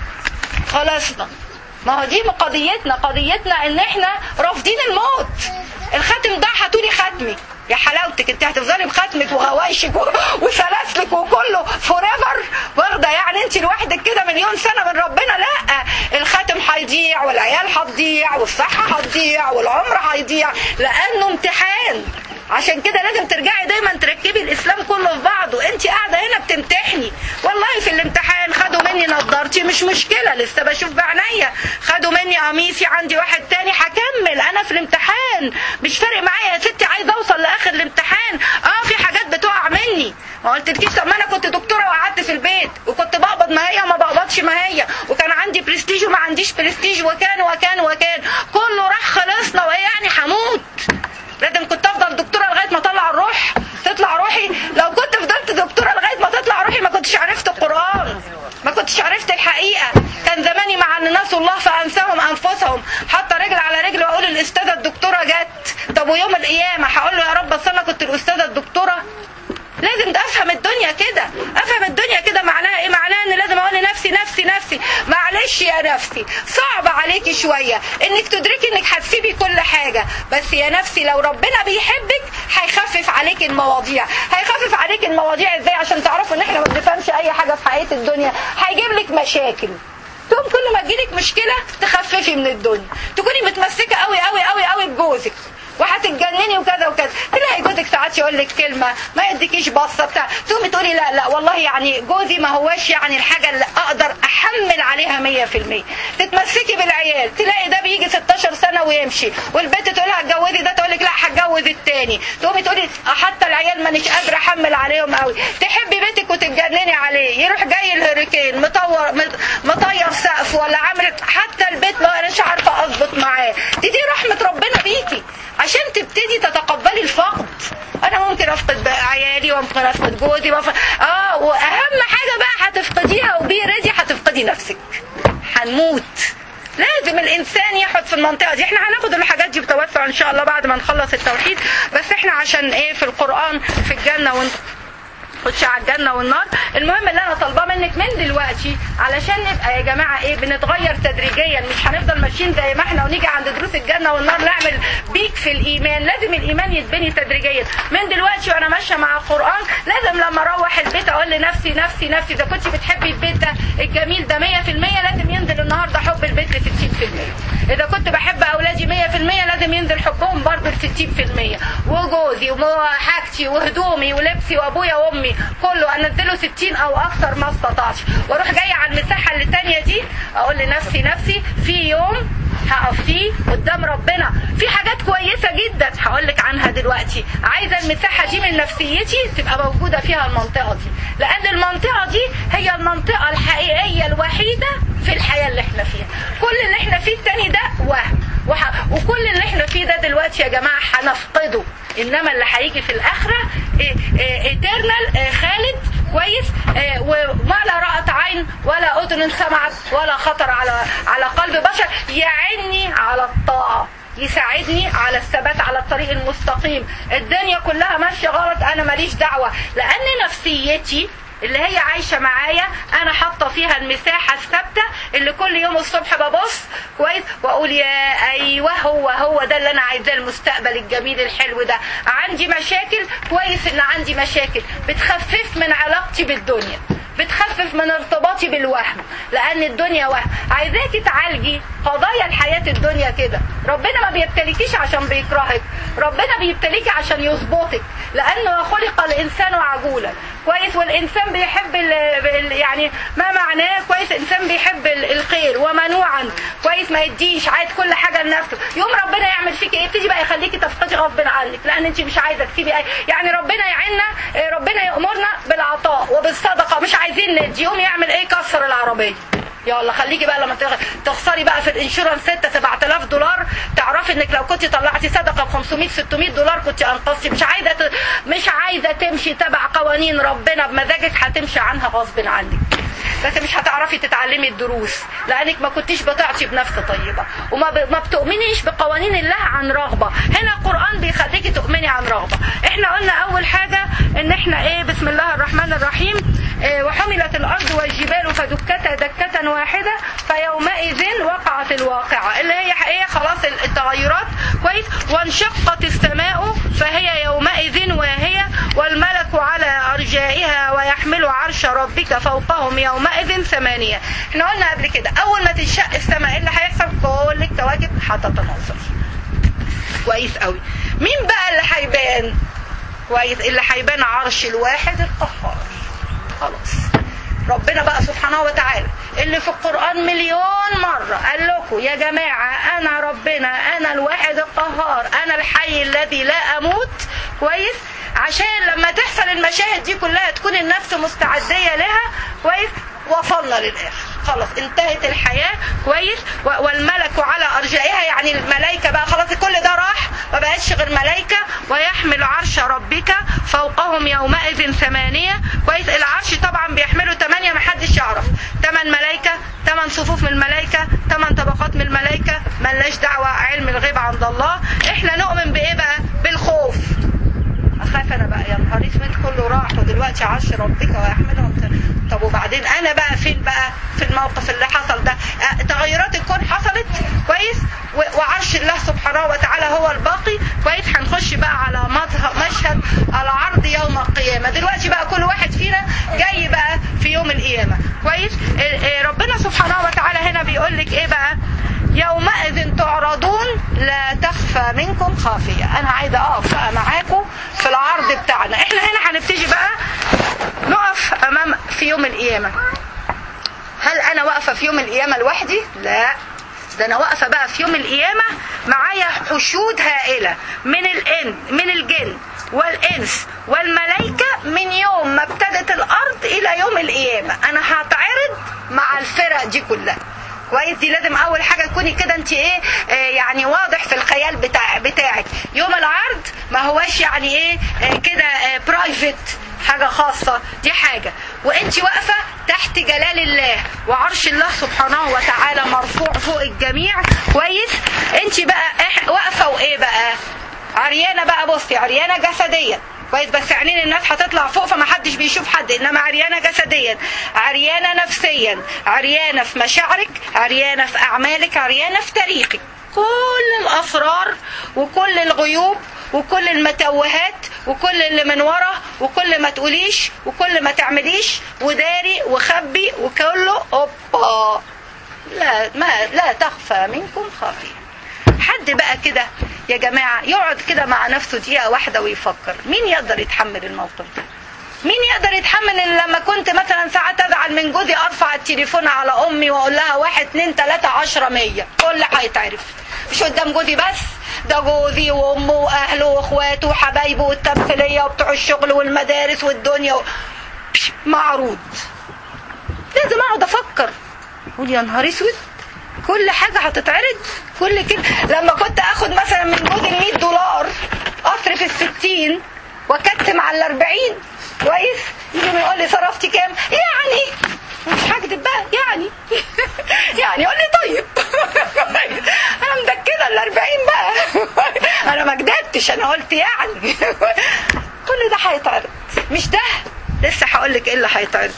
خلصنا ما هو دي قضيتنا قضيتنا ان احنا رافضين الموت الخاتم ده هاتولي ختمي يا حلاوتك انت هتفضلي بختمك وغوايشك وسلاسلك وكله فور ايفر واخده يعني انت لوحدك كده مليون سنه من ربنا لا الخاتم هيضيع والعيال هتضيع والصحه هتضيع والعمر هيضيع لانه امتحان عشان كده لازم ترجعي دايما تركبي الاسلام كله في بعضه انت قاعده هنا بتمتحني والله في الامتحان خدوا مني نضارتي مش مشكله لسه بشوف بعينيا خدوا مني قميصي عندي واحد تاني هكمل انا في الامتحان مش فارق معايا يا ستي عايزه اوصل لاخر الامتحان اه في حاجات بتقع مني ما قلتلكيش طب ما انا كنت دكتوره وقعدت في البيت وكنت بقبض ما هي ما بقبضش ما هي وكان عندي برستيج وما عنديش برستيج وكان وكان وكان كله راح خلصنا وايه يعني هموت نسوا الله فانساهم انفسهم حط رجل على رجل واقول الاستاذه الدكتوره جت طب ويوم القيامه هقول له يا رب اصل انا كنت الاستاذه الدكتوره لازم ده افهم الدنيا كده افهم الدنيا كده معناها ايه معناها ان لازم اقول لنفسي نفسي نفسي معلش يا نفسي صعب عليكي شويه انك تدركي انك هتسيبي كل حاجه بس يا نفسي لو ربنا بيحبك هيخفف عليك المواضيع هيخفف عليك المواضيع ازاي عشان تعرفوا ان احنا ما بنفهمش اي حاجه في حياه الدنيا هيجيب لك مشاكل تقوم كل ما تجيلك مشكله تخففي من الدنيا تكوني متمسكه قوي قوي قوي قوي بجوزك وهتتجنني وكذا وكذا تلاقي جوزك ساعات يقول لك كلمه ما يديكيش بصه بتاع تقومي تقولي لا لا والله يعني جوزي ما هواش يعني الحاجه اللي اقدر احمل عليها 100% تتمسكي بالعيال تلاقي ده بيجي 16 سنه ويمشي والبنت تقول لها اتجوزي ده تقول لك لا هتجوز التاني تقومي تقولي حتى العيال مانيش قادره احمل عليهم قوي تحبي بيتك وتتجنني عليه يروح جاي الهريكين مطور مطير سقف ولا عامل حتى البيت ما اناش عارفه اظبط معاه دي دي رحمه ربنا بيكي عشان تبتدي تتقبلي الفقد انا ممكن افقد بقى عيالي وممكن افقد جوزي وأفقد... اه واهم حاجه بقى هتفقديها وبي ريدي هتفقدي نفسك هنموت لازم الانسان يحط في المنطقه دي احنا هناخد الحاجات دي بتوسع ان شاء الله بعد ما نخلص التوحيد بس احنا عشان ايه في القران في الجنه وانت خش على الجنه والنار المهم اللي انا طالباه منك من دلوقتي علشان نبقى يا جماعه ايه بنتغير تدريجيا مش هنفضل ماشيين زي ما احنا ونيجي عند دروس الجنه والنار نعمل بيك في الايمان لازم الايمان يتبني تدريجيا من دلوقتي وانا ماشيه مع القران لازم لما اروح البيت اقول لنفسي نفسي نفسي اذا كنت بتحبي البيت ده الجميل ده 100% لازم ينزل النهارده حب البيت ل 60% اذا كنت بحب اولادي 100% لازم ينزل حبهم برضه ل 60% وجوزي وحاجتي وهدومي ولبسي وابويا وامي كله انزله 60 او اكتر ما استطعتش واروح جايه على المساحه اللي تانية دي اقول لنفسي نفسي في يوم هقف فيه قدام ربنا في حاجات كويسه جدا هقول لك عنها دلوقتي عايزه المساحه دي من نفسيتي تبقى موجوده فيها المنطقه دي لان المنطقه دي هي المنطقه الحقيقيه الوحيده في الحياه اللي احنا فيها كل اللي احنا فيه التاني ده وهم وح... وكل اللي احنا فيه ده دلوقتي يا جماعه هنفقده انما اللي هيجي في الاخره ايترنال خالد كويس وما لا رأت عين ولا أذن سمعت ولا خطر على على قلب بشر يعني على الطاعة يساعدني على الثبات على الطريق المستقيم الدنيا كلها ماشية غلط أنا ماليش دعوة لأن نفسيتي اللي هي عايشة معايا أنا حاطة فيها المساحة الثابتة اللي كل يوم الصبح ببص كويس وأقول يا أيوه هو هو ده اللي أنا عايزاه المستقبل الجميل الحلو ده عندي مشاكل كويس إن عندي مشاكل بتخفف من علاقتي بالدنيا بتخفف من ارتباطي بالوهم لان الدنيا وهم عايزاكي تعالجي قضايا الحياة الدنيا كده ربنا ما بيبتليكيش عشان بيكرهك ربنا بيبتليكي عشان يظبطك لانه خلق الانسان عجولا كويس والانسان بيحب ال ال يعني ما معناه كويس الانسان بيحب الخير ومنوعا كويس ما يديش عايز كل حاجه لنفسه يوم ربنا يعمل فيك ايه يبتدي بقى يخليكي تفقدي غصب عنك لان انت مش عايزه تسيبي أي يعني ربنا يعيننا ربنا يامرنا بالعطاء وبالصدقه مش عايزين ندي يوم يعمل ايه كسر العربيه يلا خليكي بقى لما تخسري بقى في الانشورنس 6 7000 دولار تعرفي انك لو كنت طلعتي صدقه ب 500 600 دولار كنت انقذتي مش عايزه ت... مش عايزه تمشي تبع قوانين ربنا بمزاجك هتمشي عنها غصب عنك بس مش هتعرفي تتعلمي الدروس لانك ما كنتيش بتعطي بنفس طيبه وما ب... ما بتؤمنيش بقوانين الله عن رغبه هنا القران بيخليكي تؤمني عن رغبه احنا قلنا اول حاجه ان احنا ايه بسم الله الرحمن الرحيم إيه وحملت الارض والجبال فدكتا دكه واحده فيومئذ وقعت الواقعه اللي هي ايه خلاص التغيرات كويس وانشقت السماء فهي يومئذ واهيه والملك على ارجائها ويحمل عرش ربك فوقهم يومئذ ثمانيه احنا قلنا قبل كده اول ما تنشق السماء ايه اللي هيحصل كل الكواكب هتتناثر كويس قوي مين بقى اللي هيبان كويس اللي هيبان عرش الواحد القهار خلاص ربنا بقى سبحانه وتعالى اللي في القرآن مليون مرة قال لكم يا جماعة أنا ربنا أنا الواحد القهار أنا الحي الذي لا أموت كويس عشان لما تحصل المشاهد دي كلها تكون النفس مستعدية لها كويس وصلنا للآخر خلاص انتهت الحياة كويس والملك على أرجائها يعني الملائكة بقى خلاص كل ده راح ما بقتش غير ملائكة ويحمل عرش ربك فوقهم يومئذ ثمانية كويس العرش طبعا بيحملوا ثمانية محدش يعرف ثمان ملائكة ثمان صفوف من الملائكه ثمان طبقات من الملائكه ملناش دعوه علم الغيب عند الله احنا نؤمن بايه بقى بالخوف اخاف انا بقى يا نهار اسود كله راح ودلوقتي عرش ربك ويحملهم طب وبعدين انا بقى فين بقى في الموقف اللي حصل ده أه، تغيرات الكون حصلت كويس و- وعرش الله سبحانه وتعالى هو الباقي كويس هنخش بقى على مظهر مشهد على عرض يوم القيامه دلوقتي بقى كل واحد فينا جاي بقى في يوم القيامه كويس ال- آه، ربنا سبحانه وتعالى هنا بيقول لك ايه بقى يومئذ تعرضون لا تخفى منكم خافية أنا عايزة أقف بقى معاكم في العرض بتاعنا إحنا هنا هنبتدي بقى نقف أمام في يوم القيامة هل أنا واقفة في يوم القيامة لوحدي؟ لا ده أنا واقفة بقى في يوم القيامة معايا حشود هائلة من الإن من الجن والإنس والملائكة من يوم ما ابتدت الأرض إلى يوم القيامة أنا هتعرض مع الفرق دي كلها كويس دي لازم اول حاجه تكوني كده انت ايه آه يعني واضح في الخيال بتاع بتاعك يوم العرض ما هواش يعني ايه آه كده آه برايفت حاجه خاصه دي حاجه وانت واقفه تحت جلال الله وعرش الله سبحانه وتعالى مرفوع فوق الجميع كويس انت بقى إح- واقفه وايه بقى عريانه بقى بصي عريانه جسديا كويس بس عينين الناس هتطلع فوق فما حدش بيشوف حد انما عريانه جسديا عريانه نفسيا عريانه في مشاعرك عريانه في اعمالك عريانه في تاريخك كل الاسرار وكل الغيوب وكل المتوهات وكل اللي من ورا وكل ما تقوليش وكل ما تعمليش وداري وخبي وكله اوبا لا ما لا تخفى منكم خافيه حد بقى كده يا جماعة يقعد كده مع نفسه دقيقة واحدة ويفكر مين يقدر يتحمل الموقف ده مين يقدر يتحمل ان لما كنت مثلا ساعات ازعل من جوزي ارفع التليفون على امي واقول لها واحد اتنين تلاتة عشرة مية كل هيتعرف مش قدام جوزي بس ده جوزي وامه واهله واخواته وحبايبه والتمثيلية وبتوع الشغل والمدارس والدنيا و... معروض لازم اقعد افكر اقول يا نهار اسود كل حاجه هتتعرض كل كده لما كنت اخد مثلا من جوزي ال 100 دولار اصرف ال 60 واكتم على ال 40 كويس يجي يقول لي صرفتي كام يعني مش هكدب بقى يعني يعني يقول لي طيب انا مدكده ال 40 بقى انا ما كدبتش انا قلت يعني كل ده هيتعرض مش ده لسه هقول لك ايه اللي هيتعرض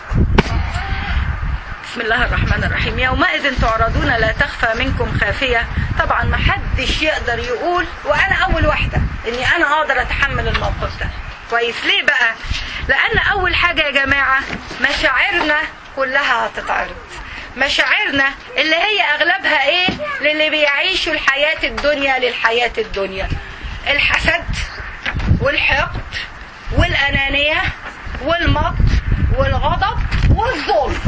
بسم الله الرحمن الرحيم يومئذ تعرضون لا تخفى منكم خافية طبعا ما حدش يقدر يقول وانا اول واحدة اني انا اقدر اتحمل الموقف ده كويس ليه بقى لان اول حاجة يا جماعة مشاعرنا كلها هتتعرض مشاعرنا اللي هي اغلبها ايه للي بيعيشوا الحياة الدنيا للحياة الدنيا الحسد والحقد والانانية والمقت والغضب والظلم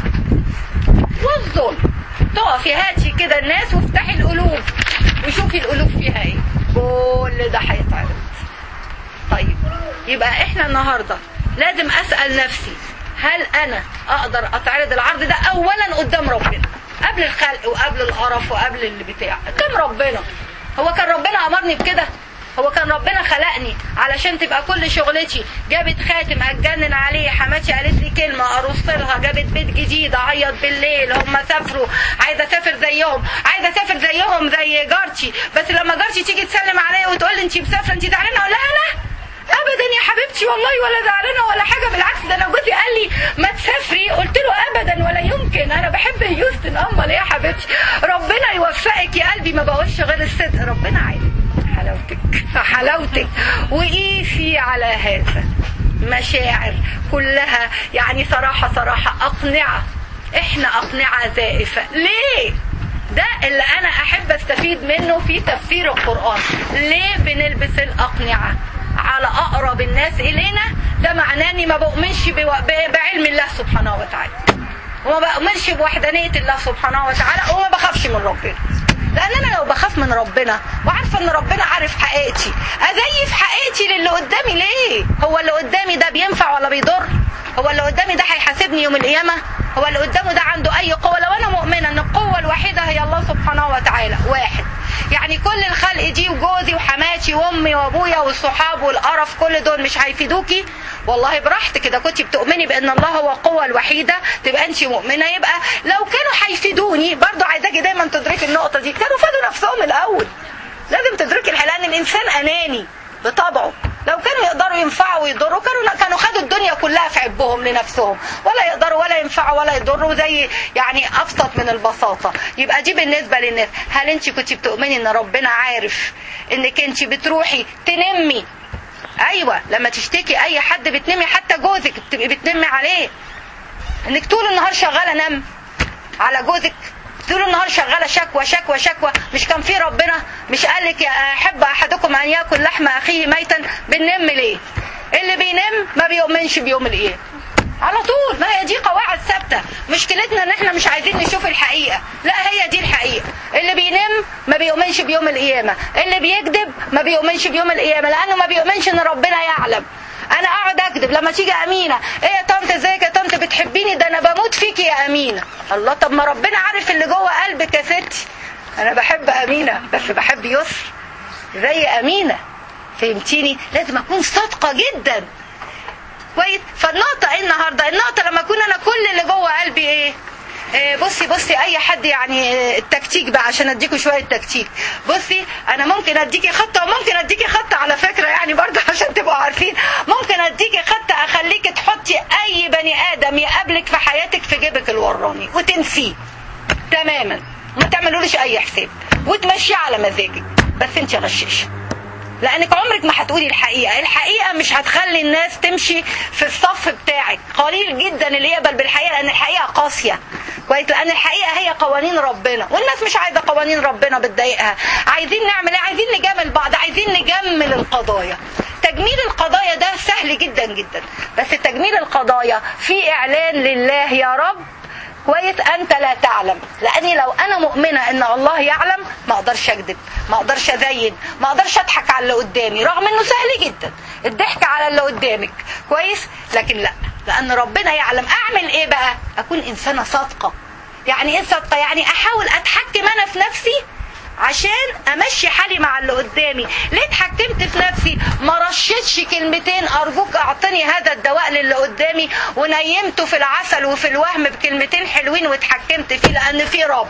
والظلم تقفي هاتي كده الناس وافتحي القلوب وشوفي القلوب فيها ايه كل ده هيتعرض طيب يبقى احنا النهارده لازم اسال نفسي هل انا اقدر اتعرض العرض ده اولا قدام ربنا قبل الخلق وقبل القرف وقبل اللي بتاع قدام ربنا هو كان ربنا امرني بكده هو كان ربنا خلقني علشان تبقى كل شغلتي جابت خاتم هتجنن عليه حماتي قالت لي كلمه ارص لها جابت بيت جديد اعيط بالليل هم سافروا عايزه اسافر زيهم عايزه اسافر زيهم زي جارتي بس لما جارتي تيجي تسلم عليا وتقول لي انت مسافره انت زعلانه اقول لها لا ابدا يا حبيبتي والله ولا زعلانه ولا حاجه بالعكس ده انا جوزي قال لي ما تسافري قلت له ابدا ولا يمكن انا بحب هيوستن امال ايه يا حبيبتي ربنا يوفقك يا قلبي ما بقولش غير الصدق ربنا عالم حلاوتك حلاوتك وقيسي على هذا مشاعر كلها يعني صراحة صراحة أقنعة احنا أقنعة زائفة ليه؟ ده اللي أنا أحب أستفيد منه في تفسير القرآن ليه بنلبس الأقنعة على أقرب الناس إلينا ده معناه إني ما بؤمنش بو- ب- بعلم الله سبحانه وتعالى وما بؤمنش بوحدانية الله سبحانه وتعالى وما بخافش من ربنا لان انا لو بخاف من ربنا وعارفه ان ربنا عارف حقيقتي ازيف حقيقتي للي قدامي ليه هو اللي قدامي ده بينفع ولا بيضر هو اللي قدامي ده هيحاسبني يوم القيامه هو اللي قدامه ده عنده اي قوه لو انا مؤمنه ان القوه الوحيده هي الله سبحانه وتعالى واحد يعني كل الخلق دي وجوزي وحماتي وامي وابويا والصحاب والقرف كل دول مش هيفيدوكي والله براحتك اذا كنت بتؤمني بان الله هو القوه الوحيده تبقى انت مؤمنه يبقى لو كانوا هيفيدوني برضو عايزاكي دايما تدركي النقطه دي كانوا فادوا نفسهم الاول لازم تدركي الحقيقه لان الانسان اناني بطبعه لو كانوا يقدروا ينفعوا ويضروا كانوا كانوا خدوا الدنيا كلها في عبهم لنفسهم ولا يقدروا ولا ينفعوا ولا يضروا زي يعني ابسط من البساطه يبقى دي بالنسبه للناس هل انت كنت بتؤمني ان ربنا عارف انك انت بتروحي تنمي ايوه لما تشتكي اي حد بتنمي حتى جوزك بتبقي بتنمي عليه انك طول النهار شغاله نم على جوزك طول النهار شغاله شكوى شكوى شكوى مش كان في ربنا مش قال لك احب احدكم ان ياكل لحم اخيه ميتا بننم ليه اللي بينم ما بيؤمنش بيوم القيامه على طول ما هي دي قواعد ثابته مشكلتنا ان احنا مش عايزين نشوف الحقيقه لا هي دي الحقيقه اللي بينم ما بيؤمنش بيوم القيامه اللي بيكذب ما بيؤمنش بيوم القيامه لانه ما بيؤمنش ان ربنا يعلم انا اقعد اكذب لما تيجي امينه ايه يا طنط ازيك يا طنط بتحبيني ده انا بموت فيكي يا امينه الله طب ما ربنا عارف اللي جوه قلبك يا ستي انا بحب امينه بس بحب يسر زي امينه فهمتيني لازم اكون صادقه جدا كويس فالنقطه ايه النهارده النقطه لما اكون انا كل اللي جوه قلبي ايه إيه بصي بصي اي حد يعني التكتيك بقى عشان اديكوا شويه تكتيك بصي انا ممكن اديكي خطه وممكن اديكي خطه على فكره يعني برضه عشان تبقوا عارفين ممكن اديكي خطه اخليكي تحطي اي بني ادم يقابلك في حياتك في جيبك الوراني وتنسيه تماما ما تعملوليش اي حساب وتمشيه على مزاجك بس انت غشاشه لانك عمرك ما هتقولي الحقيقه الحقيقه مش هتخلي الناس تمشي في الصف بتاعك قليل جدا اللي يقبل بالحقيقه لان الحقيقه قاسيه كويس لان الحقيقه هي قوانين ربنا والناس مش عايزه قوانين ربنا بتضايقها عايزين نعمل ايه عايزين نجامل بعض عايزين نجمل القضايا تجميل القضايا ده سهل جدا جدا بس تجميل القضايا في اعلان لله يا رب كويس انت لا تعلم لاني لو انا مؤمنه ان الله يعلم ما اقدرش اكذب ما اقدرش ازين ما اقدرش اضحك على اللي قدامي رغم انه سهل جدا الضحك على اللي قدامك كويس لكن لا لان ربنا يعلم اعمل ايه بقى اكون انسانه صادقه يعني ايه صادقه يعني احاول اتحكم انا في نفسي عشان امشي حالي مع اللي قدامي ليه اتحكمت في نفسي ما رشتش كلمتين ارجوك اعطني هذا الدواء للي قدامي ونيمته في العسل وفي الوهم بكلمتين حلوين واتحكمت فيه لان في رب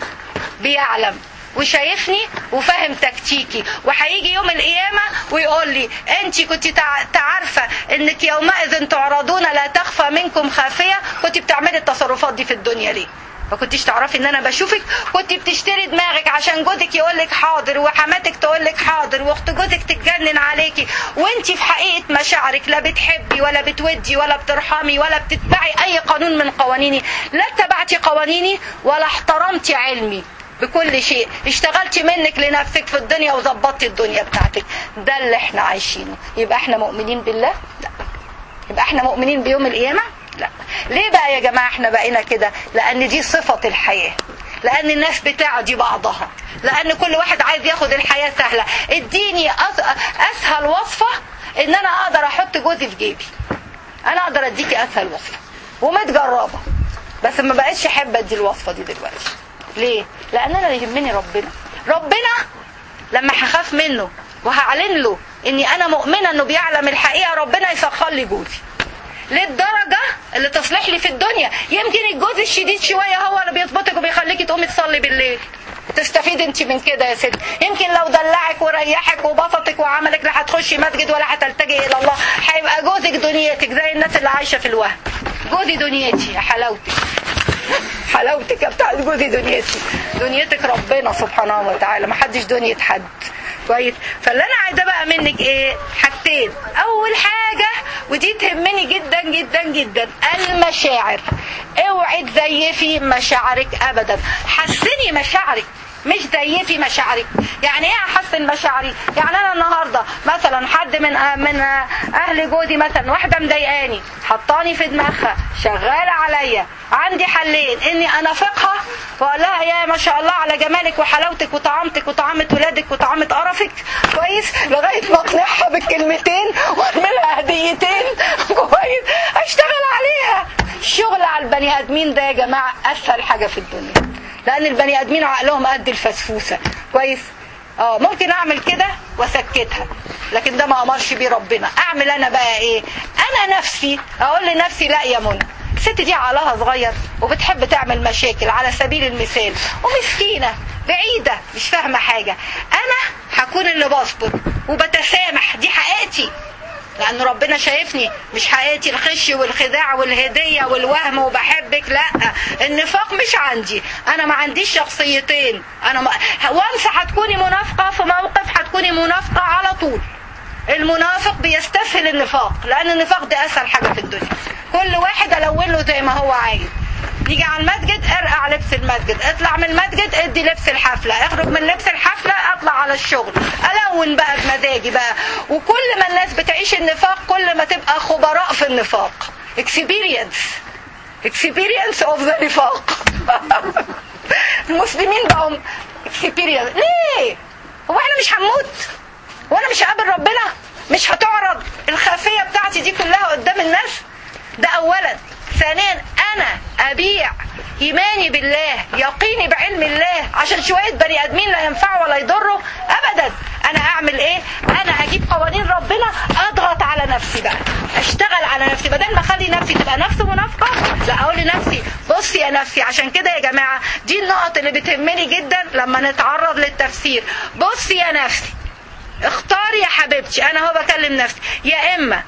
بيعلم وشايفني وفاهم تكتيكي وهيجي يوم القيامة ويقول لي انت كنت تعرفة انك يومئذ تعرضون لا تخفى منكم خافية كنت بتعملي التصرفات دي في الدنيا ليه ما كنتيش تعرفي ان انا بشوفك كنت بتشتري دماغك عشان جوزك يقول لك حاضر وحماتك تقول لك حاضر واخت جوزك تتجنن عليكي وانت في حقيقه مشاعرك لا بتحبي ولا بتودي ولا بترحمي ولا بتتبعي اي قانون من قوانيني لا اتبعتي قوانيني ولا احترمتي علمي بكل شيء اشتغلتي منك لنفسك في الدنيا وظبطتي الدنيا بتاعتك ده اللي احنا عايشينه يبقى احنا مؤمنين بالله لا يبقى احنا مؤمنين بيوم القيامه لا ليه بقى يا جماعة احنا بقينا كده لان دي صفة الحياة لان الناس بتعدي بعضها لان كل واحد عايز ياخد الحياة سهلة اديني اسهل وصفة ان انا اقدر احط جوزي في جيبي انا اقدر اديكي اسهل وصفة ومتجربة بس ما بقتش احب ادي الوصفة دي دلوقتي ليه لان انا اللي يهمني ربنا ربنا لما هخاف منه وهعلن له اني انا مؤمنة انه بيعلم الحقيقة ربنا يسخر لي جوزي للدرجة اللي تصلح لي في الدنيا يمكن الجوز الشديد شوية هو اللي بيظبطك وبيخليكي تقومي تصلي بالليل تستفيد انت من كده يا ست يمكن لو دلعك وريحك وبسطك وعملك لا هتخشي مسجد ولا هتلتجئ الى الله هيبقى جوزك دنيتك زي الناس اللي عايشه في الوهم جوزي دنيتي يا حلاوتك حلاوتك يا بتاع جوزي دنيتي دنيتك ربنا سبحانه وتعالى ما حدش دنيا حد كويس فاللي انا عايزاه بقى منك ايه حاجتين اول حاجه ودي تهمني جدا جدا جدا المشاعر اوعي تزيفي مشاعرك ابدا حسني مشاعرك مش زيفي مشاعرك يعني ايه احسن مشاعري يعني انا النهارده مثلا حد من من اهل جوزي مثلا واحده مضايقاني حطاني في دماغها شغاله عليا عندي حلين اني انافقها واقول لها يا ما شاء الله على جمالك وحلاوتك وطعامتك وطعامه ولادك وطعامه قرفك كويس لغايه ما اقنعها بالكلمتين واعملها هديتين كويس اشتغل عليها الشغل على البني ادمين ده يا جماعه اسهل حاجه في الدنيا لان البني ادمين عقلهم قد الفسفوسه كويس اه ممكن اعمل كده واسكتها لكن ده ما امرش بيه ربنا اعمل انا بقى ايه انا نفسي اقول لنفسي لا يا منى الست دي عقلها صغير وبتحب تعمل مشاكل على سبيل المثال ومسكينه بعيده مش فاهمه حاجه انا هكون اللي بصبر وبتسامح دي حقيقتي لان ربنا شايفني مش حقيقتي الخش والخداع والهديه والوهم وبحبك لا النفاق مش عندي انا ما عنديش شخصيتين انا ما... وانس هتكوني منافقه في موقف هتكوني منافقه على طول المنافق بيستسهل النفاق لان النفاق ده اسهل حاجه في الدنيا كل واحد الون له زي ما هو عايز يجي على المسجد ارقع لبس المسجد اطلع من المسجد ادي لبس الحفلة اخرج من لبس الحفلة اطلع على الشغل الون بقى بمزاجي بقى وكل ما الناس بتعيش النفاق كل ما تبقى خبراء في النفاق experience experience of the نفاق المسلمين بقوا experience ليه هو احنا مش هنموت وانا مش هقابل ربنا مش هتعرض الخافية بتاعتي دي كلها قدام الناس ده اولا ثانيا انا ابيع ايماني بالله يقيني بعلم الله عشان شويه بني ادمين لا ينفعوا ولا يضروا ابدا انا اعمل ايه انا هجيب قوانين ربنا اضغط على نفسي بقى اشتغل على نفسي بدل ما اخلي نفسي تبقى نفس منافقه لا اقول لنفسي بصي يا نفسي عشان كده يا جماعه دي النقط اللي بتهمني جدا لما نتعرض للتفسير بصي يا نفسي اختاري يا حبيبتي انا هو بكلم نفسي يا اما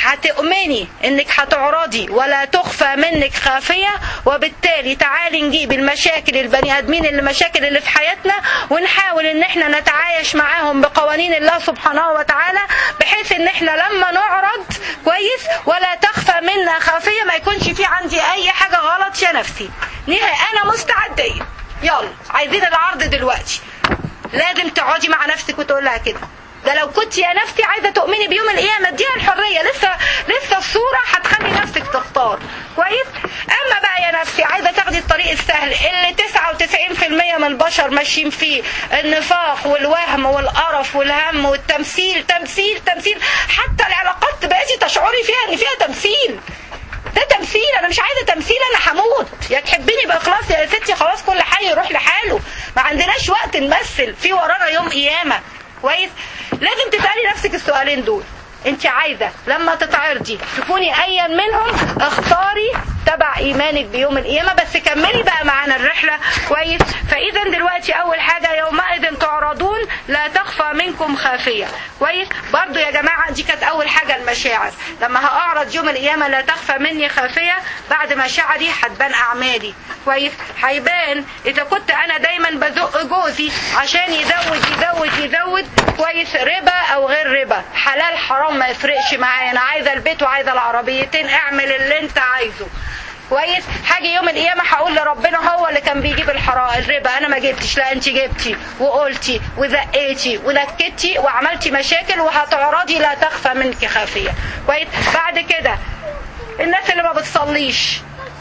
هتؤمني انك هتعرضي ولا تخفى منك خافية وبالتالي تعالي نجيب المشاكل البني ادمين اللي مشاكل اللي في حياتنا ونحاول ان احنا نتعايش معاهم بقوانين الله سبحانه وتعالى بحيث ان احنا لما نعرض كويس ولا تخفى منا خافية ما يكونش في عندي اي حاجة غلط يا نفسي نهاية انا مستعدة يلا عايزين العرض دلوقتي لازم تقعدي مع نفسك وتقول لها كده ده لو كنت يا نفسي عايزه تؤمني بيوم القيامه اديها الحريه لسه لسه الصوره هتخلي نفسك تختار كويس اما بقى يا نفسي عايزه تاخدي الطريق السهل اللي 99% من البشر ماشيين فيه النفاق والوهم والقرف والهم والتمثيل تمثيل تمثيل حتى العلاقات بقيتي تشعري فيها ان فيها تمثيل ده تمثيل انا مش عايزه تمثيل انا هموت يا تحبيني باخلاص يا ستي خلاص كل حي يروح لحاله ما عندناش وقت نمثل في ورانا يوم قيامه كويس لازم تسالي نفسك السؤالين دول انت عايزه لما تتعرضي تكوني ايا منهم اختاري تبع ايمانك بيوم القيامه بس كملي بقى معانا الرحله كويس فاذا دلوقتي اول حاجه يومئذ تعرضون لا تخفى منكم خافيه كويس برضو يا جماعه دي كانت اول حاجه المشاعر لما هاعرض يوم القيامه لا تخفى مني خافيه بعد مشاعري هتبان اعمالي كويس هيبان اذا كنت انا دايما بزق جوزي عشان يزود يزود يزود كويس ربا او غير ربا حلال حرام ما يفرقش معايا انا عايزه البيت وعايزه العربيتين اعمل اللي انت عايزه كويس هاجي يوم القيامه هقول لربنا هو اللي كان بيجيب الحرام الربا انا ما جبتش لا انت جبتي وقلتي وزقيتي ونكتي وعملتي مشاكل وهتعرضي لا تخفى منك خافيه كويس بعد كده الناس اللي ما بتصليش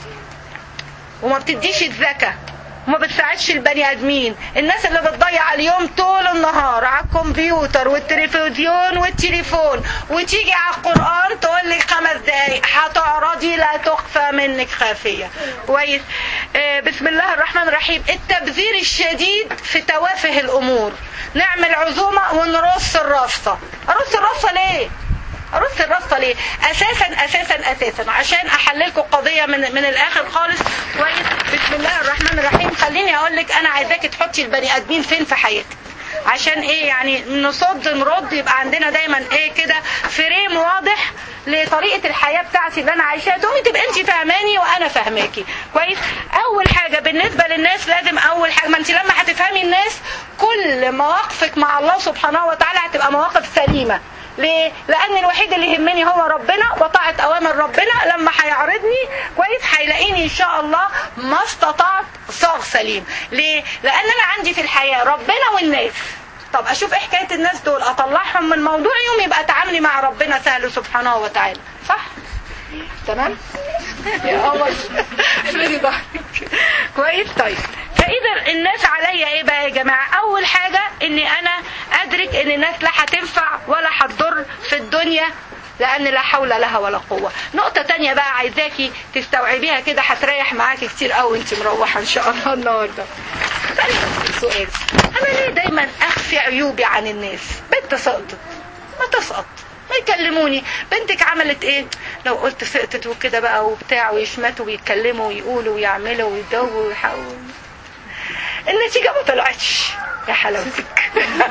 وما بتديش الزكاه وما بتساعدش البني ادمين الناس اللي بتضيع اليوم طول النهار على الكمبيوتر والتلفزيون والتليفون وتيجي على القران تقول لك خمس دقايق هتعرضي لا تخفى منك خافيه كويس آه بسم الله الرحمن الرحيم التبذير الشديد في توافه الامور نعمل عزومه ونرص الرصه ارص الرصه ليه ارص الرصه ليه اساسا اساسا اساسا عشان احللكم قضيه من من الاخر خالص كويس بسم الله الرحمن الرحيم خليني اقول لك انا عايزاكي تحطي البني ادمين فين في حياتك عشان ايه يعني نصد نرد يبقى عندنا دايما ايه كده فريم واضح لطريقه الحياه بتاعتي اللي انا عايشاها تقومي تبقى انت فاهماني وانا فاهماكي كويس اول حاجه بالنسبه للناس لازم اول حاجه ما انت لما هتفهمي الناس كل مواقفك مع الله سبحانه وتعالى هتبقى مواقف سليمه ليه؟ لأن الوحيد اللي يهمني هو ربنا وطاعة أوامر ربنا لما هيعرضني كويس هيلاقيني إن شاء الله ما استطعت صاغ سليم. ليه؟ لأن أنا عندي في الحياة ربنا والناس. طب أشوف إيه حكاية الناس دول أطلعهم من موضوع يوم يبقى تعاملي مع ربنا سهل سبحانه وتعالى. صح؟ تمام؟ يا قمر افردي ظهرك. كويس طيب. فاذا الناس عليا ايه بقى يا جماعه اول حاجه اني انا ادرك ان الناس لا هتنفع ولا هتضر في الدنيا لان لا حول لها ولا قوه نقطه تانية بقى عايزاكي تستوعبيها كده هتريح معاكي كتير قوي انت مروحه ان شاء الله النهارده اسالك سؤال انا ليه دايما اخفي عيوبي عن الناس بنت سقطت ما تسقط ما يكلموني بنتك عملت ايه لو قلت سقطت وكده بقى وبتاع ويشمتوا ويتكلموا ويقولوا ويعملوا ويدوروا ويحاولوا النتيجة ما طلعتش يا حلاوتك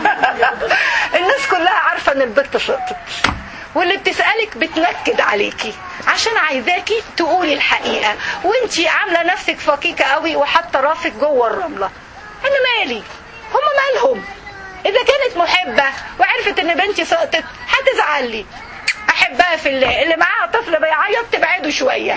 الناس كلها عارفة ان البنت سقطت واللي بتسألك بتنكد عليكي عشان عايزاكي تقولي الحقيقة وانتي عاملة نفسك فكيكة قوي وحاطة راسك جوه الرملة انا مالي هما مالهم اذا كانت محبة وعرفت ان بنتي سقطت هتزعل لي احبها في الله اللي معاها طفل بيعيط تبعده شويه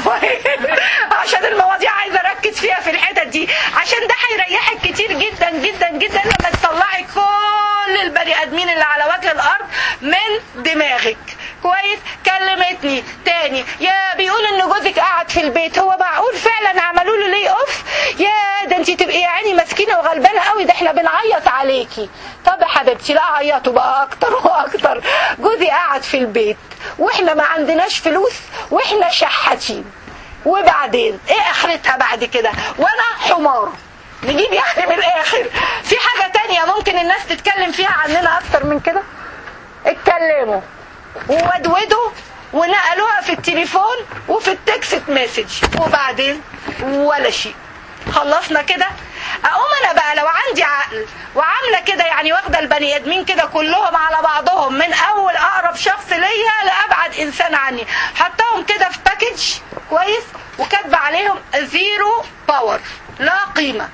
عشان المواضيع عايزه اركز فيها في الحتت دي عشان ده هيريحك كتير جدا جدا جدا لما تطلعي كل البني ادمين اللي على وجه الارض من دماغك كويس كلمتني تاني يا بيقول ان جوزك قاعد في البيت هو معقول فعلا عملوا له ليه اوف يا ده انت تبقي يا عيني مسكينه وغلبانه قوي ده احنا بنعيط عليكي طب يا حبيبتي لا عيطوا بقى اكتر واكتر جوزي قاعد في البيت واحنا ما عندناش فلوس واحنا شحاتين وبعدين ايه اخرتها بعد كده وانا حمار نجيب يعني من الاخر في حاجة تانية ممكن الناس تتكلم فيها عننا اكتر من كده اتكلموا وودودوا ونقلوها في التليفون وفي التكست مسج وبعدين ولا شيء خلصنا كده اقوم انا بقى لو عندي عقل وعامله كده يعني واخده البني ادمين كده كلهم على بعضهم من اول اقرب شخص ليا لابعد انسان عني حطهم كده في باكج كويس وكاتبه عليهم زيرو باور لا قيمه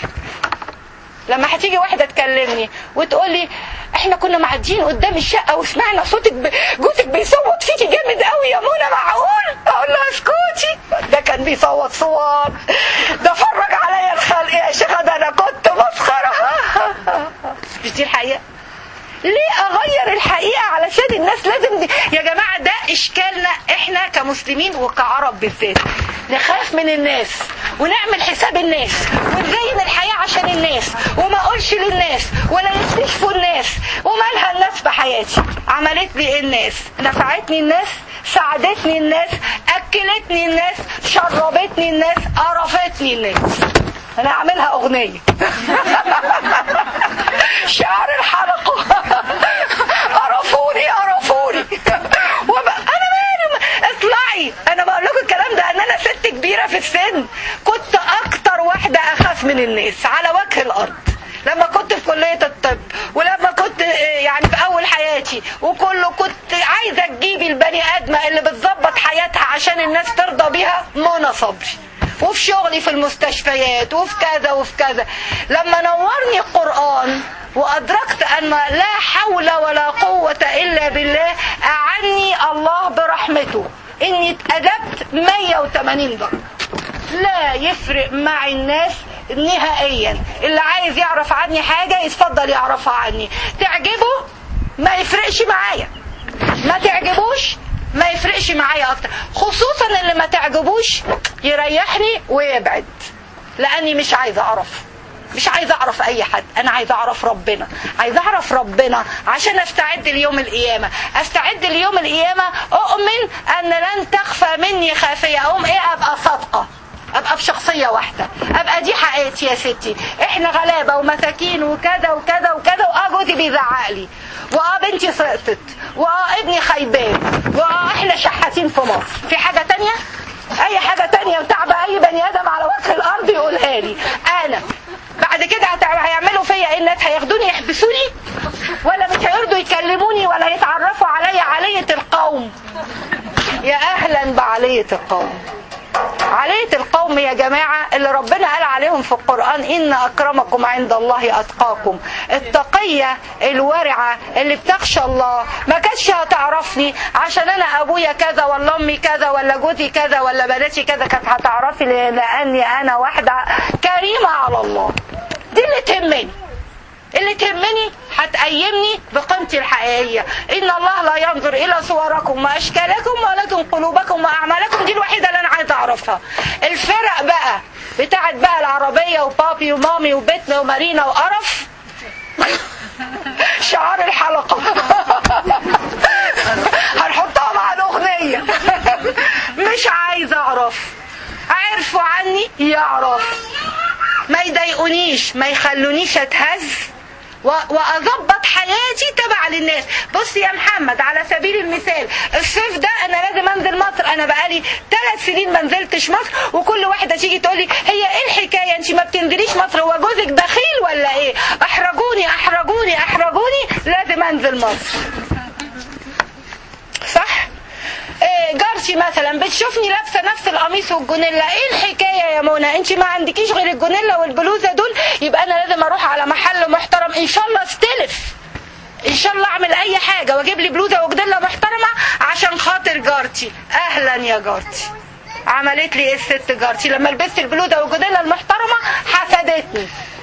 لما هتيجي واحده تكلمني وتقول لي احنا كنا معديين قدام الشقه وسمعنا صوتك ب... جوزك بيصوت فيكي جامد قوي يا منى معقول اقول لها اسكتي ده كان بيصوت صوت ده فرج عليا الخلق يا شيخه ده انا كنت مسخره مش دي الحقيقه ليه اغير الحقيقه علشان الناس لازم دي يا جماعه ده اشكالنا احنا كمسلمين وكعرب بالذات نخاف من الناس ونعمل حساب الناس ونزين الحياه عشان الناس وما اقولش للناس ولا يكتشفوا الناس ومالها الناس في حياتي عملت لي ايه الناس نفعتني الناس ساعدتني الناس اكلتني الناس شربتني الناس قرفتني الناس انا اعملها اغنيه شعر الحلقه قرفوني قرفوني وبقى انا مالي اطلعي انا بقول لكم الكلام ده ان انا ست كبيره في السن كنت اكتر واحده اخاف من الناس على وجه الارض لما كنت في كلية الطب ولما كنت يعني في أول حياتي وكله كنت عايزة تجيبي البني آدمة اللي بتظبط حياتها عشان الناس ترضى بيها منى صبري وفي شغلي في المستشفيات وفي كذا وفي كذا لما نورني القرآن وأدركت أن لا حول ولا قوة إلا بالله أعني الله برحمته إني اتأدبت 180 درجة لا يفرق مع الناس نهائيا اللي عايز يعرف عني حاجة يتفضل يعرفها عني تعجبه ما يفرقش معايا ما تعجبوش ما يفرقش معايا اكتر خصوصا اللي ما تعجبوش يريحني ويبعد لاني مش عايزه اعرف مش عايزه اعرف اي حد انا عايزه اعرف ربنا عايزه اعرف ربنا عشان استعد ليوم القيامه استعد ليوم القيامه اؤمن ان لن تخفى مني خافيه اقوم ايه ابقى صادقه ابقى بشخصيه واحده ابقى دي حقيقتي يا ستي احنا غلابه ومساكين وكذا وكذا وكذا واه جوزي بيزعق لي واه بنتي سقطت واه ابني خيبان واه احنا شحاتين في مصر في حاجه تانية اي حاجه تانية وتعب اي بني ادم على وجه الارض يقولها لي انا بعد كده هيعملوا فيا ايه الناس هياخدوني يحبسوني ولا مش هيرضوا يكلموني ولا يتعرفوا عليا علية القوم يا اهلا بعلية القوم علية القوم يا جماعة اللي ربنا قال عليهم في القرآن إن أكرمكم عند الله أتقاكم التقية الورعة اللي بتخشى الله ما كانتش هتعرفني عشان أنا أبويا كذا ولا أمي كذا ولا جوزي كذا ولا بناتي كذا كانت هتعرفي لأني أنا واحدة كريمة على الله دي اللي تهمني اللي تهمني هتقيمني بقيمتي الحقيقية إن الله لا ينظر إلى صوركم وأشكالكم ولكن قلوبكم وأعمالكم دي الوحيدة اللي أنا عايزة أعرفها الفرق بقى بتاعت بقى العربية وبابي ومامي وبيتنا ومارينا وقرف شعار الحلقة هنحطها مع الأغنية مش عايزة أعرف عرفوا عني يعرف ما يضايقونيش ما يخلونيش اتهز و- واظبط حياتي تبع للناس بص يا محمد على سبيل المثال الصيف ده انا لازم انزل مصر انا بقالي ثلاث سنين ما نزلتش مصر وكل واحده تيجي تقول لي هي ايه الحكايه انت ما بتنزليش مصر هو جوزك بخيل ولا ايه احرجوني احرجوني احرجوني لازم انزل مصر صح إيه جارتي مثلا بتشوفني لابسه نفس القميص والجونيلا ايه الحكايه يا منى انت ما عندكيش غير الجونيلا والبلوزه دول يبقى انا لازم اروح على محل محترم ان شاء الله استلف ان شاء الله اعمل اي حاجه واجيب لي بلوزه وجدله محترمه عشان خاطر جارتي اهلا يا جارتي عملت لي ايه الست جارتي لما لبست البلوزه والجدله المحترمه حسدتني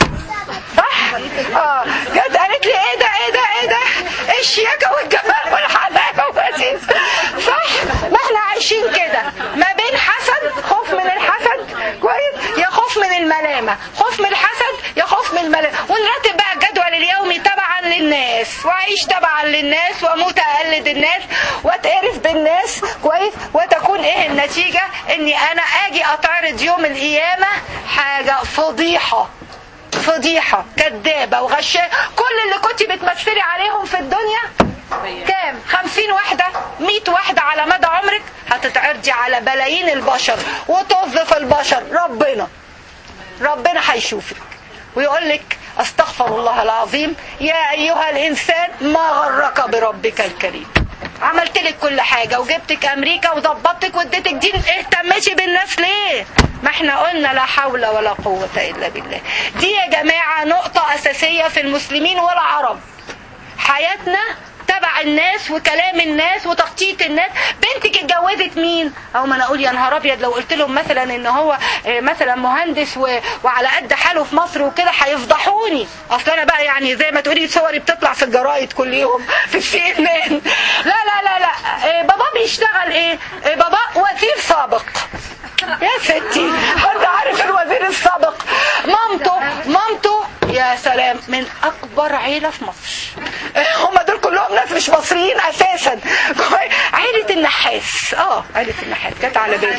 صح اه جت قالت لي ايه ده ايه ده ايه ده ايه الشياكه والجمال والحلاوه واللذيذ صح ما احنا عايشين كده ما بين حسد خوف من الحسد كويس يا خوف من الملامه خوف من الحسد يا خوف من الملامه ونرتب بقى الجدول اليومي تبعا للناس واعيش تبعا للناس واموت اقلد الناس واتقرف بالناس كويس وتكون ايه النتيجه اني انا اجي اتعرض يوم القيامه حاجه فضيحه فضيحة كذابة وغشاء كل اللي كنت بتمثلي عليهم في الدنيا كام خمسين واحدة مئة واحدة على مدى عمرك هتتعرضي على بلايين البشر وتوظف البشر ربنا ربنا هيشوفك ويقول لك استغفر الله العظيم يا ايها الانسان ما غرك بربك الكريم عملت لك كل حاجة وجبتك امريكا وظبطتك واديتك دين اهتمتي بالناس ليه ما احنا قلنا لا حول ولا قوة الا بالله دي يا جماعة نقطة اساسية في المسلمين والعرب حياتنا تبع الناس وكلام الناس وتخطيط الناس بنتك اتجوزت مين او ما انا اقول يا نهار ابيض لو قلت لهم مثلا ان هو آه، مثلا مهندس و... وعلى قد حاله في مصر وكده هيفضحوني اصل انا بقى يعني زي ما تقولي صوري بتطلع في الجرايد كل يوم في السي ان ان لا لا لا لا آه، بابا بيشتغل ايه آه، بابا وزير سابق يا ستي انت عارف الوزير السابق مامته مامته يا سلام من اكبر عيله في مصر هم دول كلهم ناس مش مصريين اساسا عيله النحاس اه عيله النحاس جت على بالي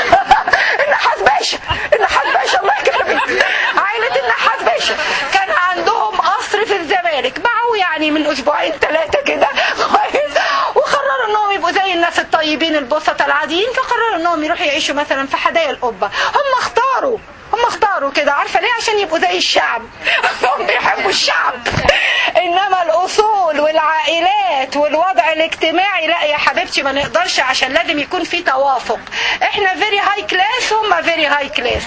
النحاس باشا النحاس باشا الله يكرمك عيله النحاس باشا كان عندهم قصر في الزمالك باعوه يعني من اسبوعين ثلاثه كده كويس وقرروا انهم يبقوا زي الناس الطيبين البسطة العاديين فقرروا انهم يروحوا يعيشوا مثلا في حدائق القبه هم اختاروا هم اختاروا كده عارفه ليه عشان يبقوا زي الشعب هم بيحبوا الشعب انما الاصول والعائلات والوضع الاجتماعي لا يا حبيبتي ما نقدرش عشان لازم يكون في توافق احنا فيري هاي كلاس هم فيري هاي كلاس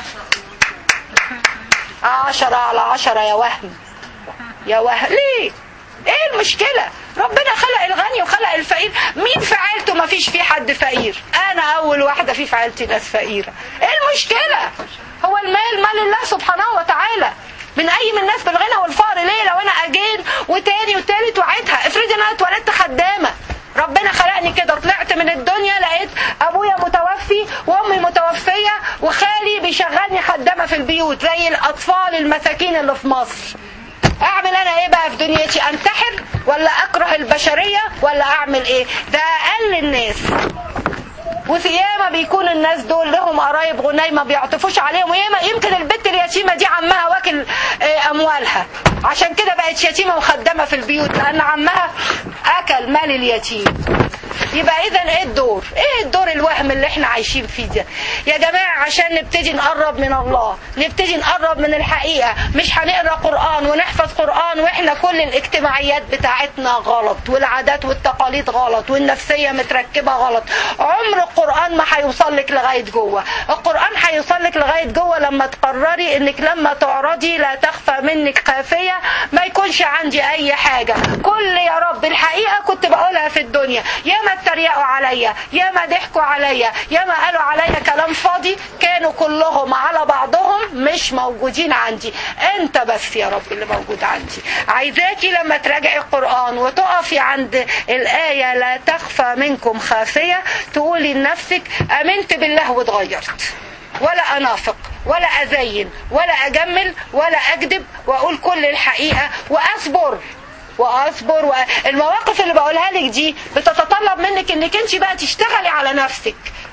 عشرة على عشرة يا وهم يا وهم ليه ايه المشكلة ربنا خلق الغني وخلق الفقير مين في عيلته ما فيش فيه حد فقير انا اول واحدة في في عيلتي ناس فقيرة ايه المشكلة هو المال مال الله سبحانه وتعالى من اي من الناس بالغنى والفقر ليه لو انا اجين وتاني وتالت وعيتها افرضي انا اتولدت خدامة ربنا خلقني كده طلعت من الدنيا لقيت ابويا متوفي وامي متوفية وخالي بيشغلني خدامة في البيوت زي الاطفال المساكين اللي في مصر اعمل انا ايه بقى في دنيتي انتحر ولا اكره البشرية ولا اعمل ايه ده اقل الناس وياما بيكون الناس دول لهم قرايب غني ما بيعطفوش عليهم وياما يمكن البت اليتيمة دي عمها واكل آه، اموالها عشان كده بقت يتيمة وخدامة في البيوت لان عمها اكل مال اليتيم يبقى اذا ايه الدور ايه الدور الوهم اللي احنا عايشين فيه ده يا جماعة عشان نبتدي نقرب من الله نبتدي نقرب من الحقيقة مش هنقرا قرآن ونحفظ قرآن واحنا كل الاجتماعيات بتاعتنا غلط والعادات والتقاليد غلط والنفسية متركبة غلط عمر القرآن ما هيوصل لك لغاية جوه القرآن هيوصل لك لغاية جوه لما تقرري انك لما تعرضي لا تخفى منك خافية ما يكونش عندي اي حاجة كل يا رب الحقيقة كنت بقولها في الدنيا ياما اتريقوا عليا ياما ضحكوا عليا ياما قالوا عليا كلام فاضي كانوا كلهم على بعضهم مش موجودين عندي انت بس يا رب اللي موجود عندي عايزاكي لما تراجعي القرآن وتقفي عند الآية لا تخفى منكم خافية تقولي لنفسك امنت بالله واتغيرت ولا انافق ولا ازين ولا اجمل ولا اكذب واقول كل الحقيقة واصبر واصبر والمواقف اللي بقولها لك دي بتتطلب منك انك انت بقى تشتغلي على نفسك